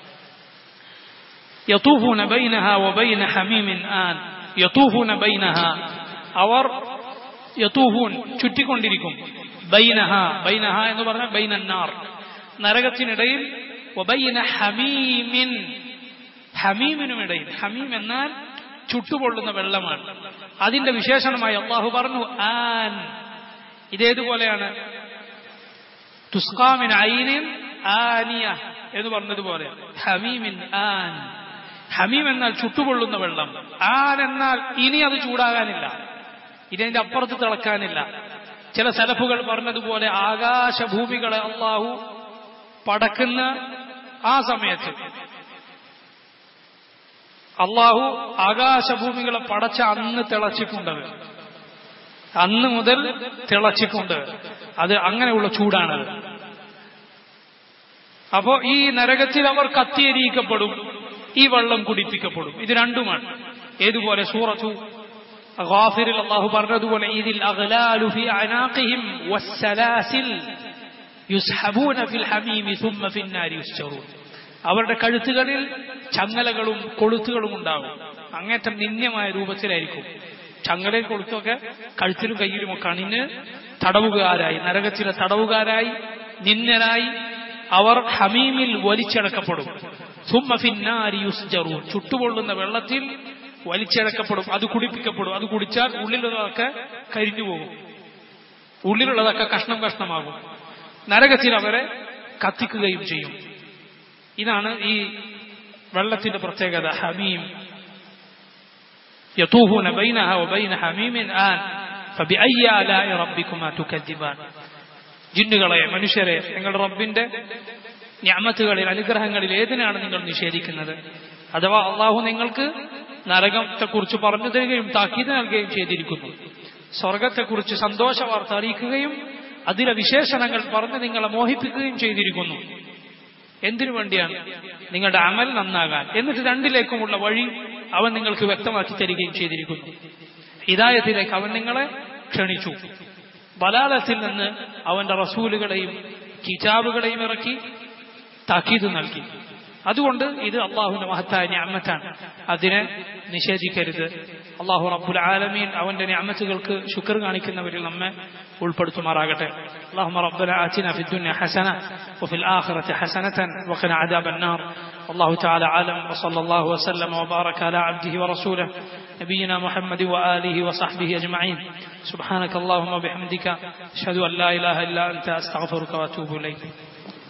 يطوفون بينها وبين حميم آن يطوفون بينها അവർ യത്തൂഫൂൻ ചുറ്റിക്കൊണ്ടിരിക്കും ബൈനഹ ബൈനഹ എന്ന് പറഞ്ഞാൽ ബൈനന്നാർ നരകത്തിനിടയിൽ വബൈന ഹമീമിൻ ഹമീമിനുമിടയിൽ ഹമീം എന്നാൽ ചുട്ടുപൊള്ളുന്ന വെള്ളമാണ് അതിന്റെ വിശേഷണമായി അള്ളാഹു പറഞ്ഞു ആൻ ഇതേതുപോലെയാണ് തുസ്കാമിൻ ഐനിൻ ആനിയ എന്ന് പറഞ്ഞതുപോലെ ഹമീമിൻ ആൻ ഹമീം എന്നാൽ ചുട്ടുപൊള്ളുന്ന വെള്ളം ആൻ എന്നാൽ ഇനി അത് ചൂടാകാനില്ല ഇനി അതിന്റെ അപ്പുറത്ത് തിളക്കാനില്ല ചില സലഫുകൾ പറഞ്ഞതുപോലെ ആകാശഭൂമികളെ അള്ളാഹു പടക്കുന്ന ആ സമയത്ത് അള്ളാഹു ആകാശഭൂമികളെ പടച്ച അന്ന് തിളച്ചിട്ടുണ്ടത് അന്ന് മുതൽ തിളച്ചിട്ടുണ്ട് അത് അങ്ങനെയുള്ള ചൂടാണത് അപ്പോ ഈ നരകത്തിൽ അവർ കത്തിയരിയിക്കപ്പെടും ഈ വെള്ളം കുടിപ്പിക്കപ്പെടും ഇത് രണ്ടുമാണ് ഏതുപോലെ സൂറത്തു ഗാഫിറിൽ അള്ളാഹു പറഞ്ഞതുപോലെ ഇതിൽ അഗ്ലാലു ഫി അനാഖിഹിം വസ്സലാസിൽ യുസ്ഹബൂന ഫിൽ ഹമീമി സുമ്മ ഫിന്നാരി യുസ്ചറൂൻ അവരുടെ കഴുത്തുകളിൽ ചങ്ങലകളും കൊളുത്തുകളും ഉണ്ടാകും അങ്ങേറ്റം നിന്ദ്യമായ രൂപത്തിലായിരിക്കും ചങ്ങലയും കൊളുത്തുമൊക്കെ കഴുത്തിലും കയ്യിലും ഒക്കെ അണിഞ്ഞ് തടവുകാരായി നരകത്തിലെ തടവുകാരായി നിന്ദനായി അവർ ഹമീമിൽ വലിച്ചടക്കപ്പെടും സുമ്മ ഫിന്നാരി യുസ്ജറൂൻ ചുട്ടുപൊള്ളുന്ന വെള്ളത്തിൽ വലിച്ചടക്കപ്പെടും അത് കുടിപ്പിക്കപ്പെടും അത് കുടിച്ചാൽ ഉള്ളിലുള്ളതൊക്കെ കരിഞ്ഞു പോകും ഉള്ളിലുള്ളതൊക്കെ കഷ്ണം കഷ്ണമാകും നരകത്തിൽ അവരെ കത്തിക്കുകയും ചെയ്യും ഇതാണ് ഈ വെള്ളത്തിന്റെ പ്രത്യേകത ഹമീം يطوفون بينها وبين حميم آن فبأي آلاء ربكما تكذبان ജിന്നുകളെ മനുഷ്യരെ നിങ്ങളുടെ റബ്ബിന്റെ ഞാമത്തുകളിൽ അനുഗ്രഹങ്ങളിൽ ഏതിനാണ് നിങ്ങൾ നിഷേധിക്കുന്നത് അഥവാ അള്ളാഹു നിങ്ങൾക്ക് നരകത്തെക്കുറിച്ച് പറഞ്ഞു തരികയും താക്കീത് നൽകുകയും ചെയ്തിരിക്കുന്നു സ്വർഗത്തെക്കുറിച്ച് സന്തോഷ വാർത്ത അറിയിക്കുകയും അതിലെ വിശേഷണങ്ങൾ പറഞ്ഞ് നിങ്ങളെ മോഹിപ്പിക്കുകയും ചെയ്തിരിക്കുന്നു എന്തിനു വേണ്ടിയാണ് നിങ്ങളുടെ അമൽ നന്നാകാൻ എന്നിട്ട് രണ്ടിലേക്കുമുള്ള വഴി അവൻ നിങ്ങൾക്ക് വ്യക്തമാക്കി തരികയും ചെയ്തിരിക്കുന്നു ഹിദായത്തിലേക്ക് അവൻ നിങ്ങളെ ക്ഷണിച്ചു ബലാലത്തിൽ നിന്ന് അവന്റെ റസൂലുകളെയും കിതാബുകളെയും ഇറക്കി താക്കീത് നൽകി അതുകൊണ്ട് ഇത് അള്ളാഹുവിന്റെ മഹത്തായ ഞാമത്താണ് അതിനെ നിഷേധിക്കരുത് അള്ളാഹു റബ്ബുൽ ആലമീൻ അവന്റെ ഞാമത്തുകൾക്ക് ശുക്ർ കാണിക്കുന്നവരിൽ നമ്മെ ഉൾപ്പെടുത്തുമാറാകട്ടെ اللهم ربنا آتنا في الدنيا حسنة وفي الآخرة حسنة وقنا عذاب النار والله تعالى أعلم وصلى الله وسلم وبارك على عبده ورسوله نبينا محمد وآله وصحبه أجمعين سبحانك اللهم وبحمدك أشهد أن لا إله إلا أنت أستغفرك وأتوب إليك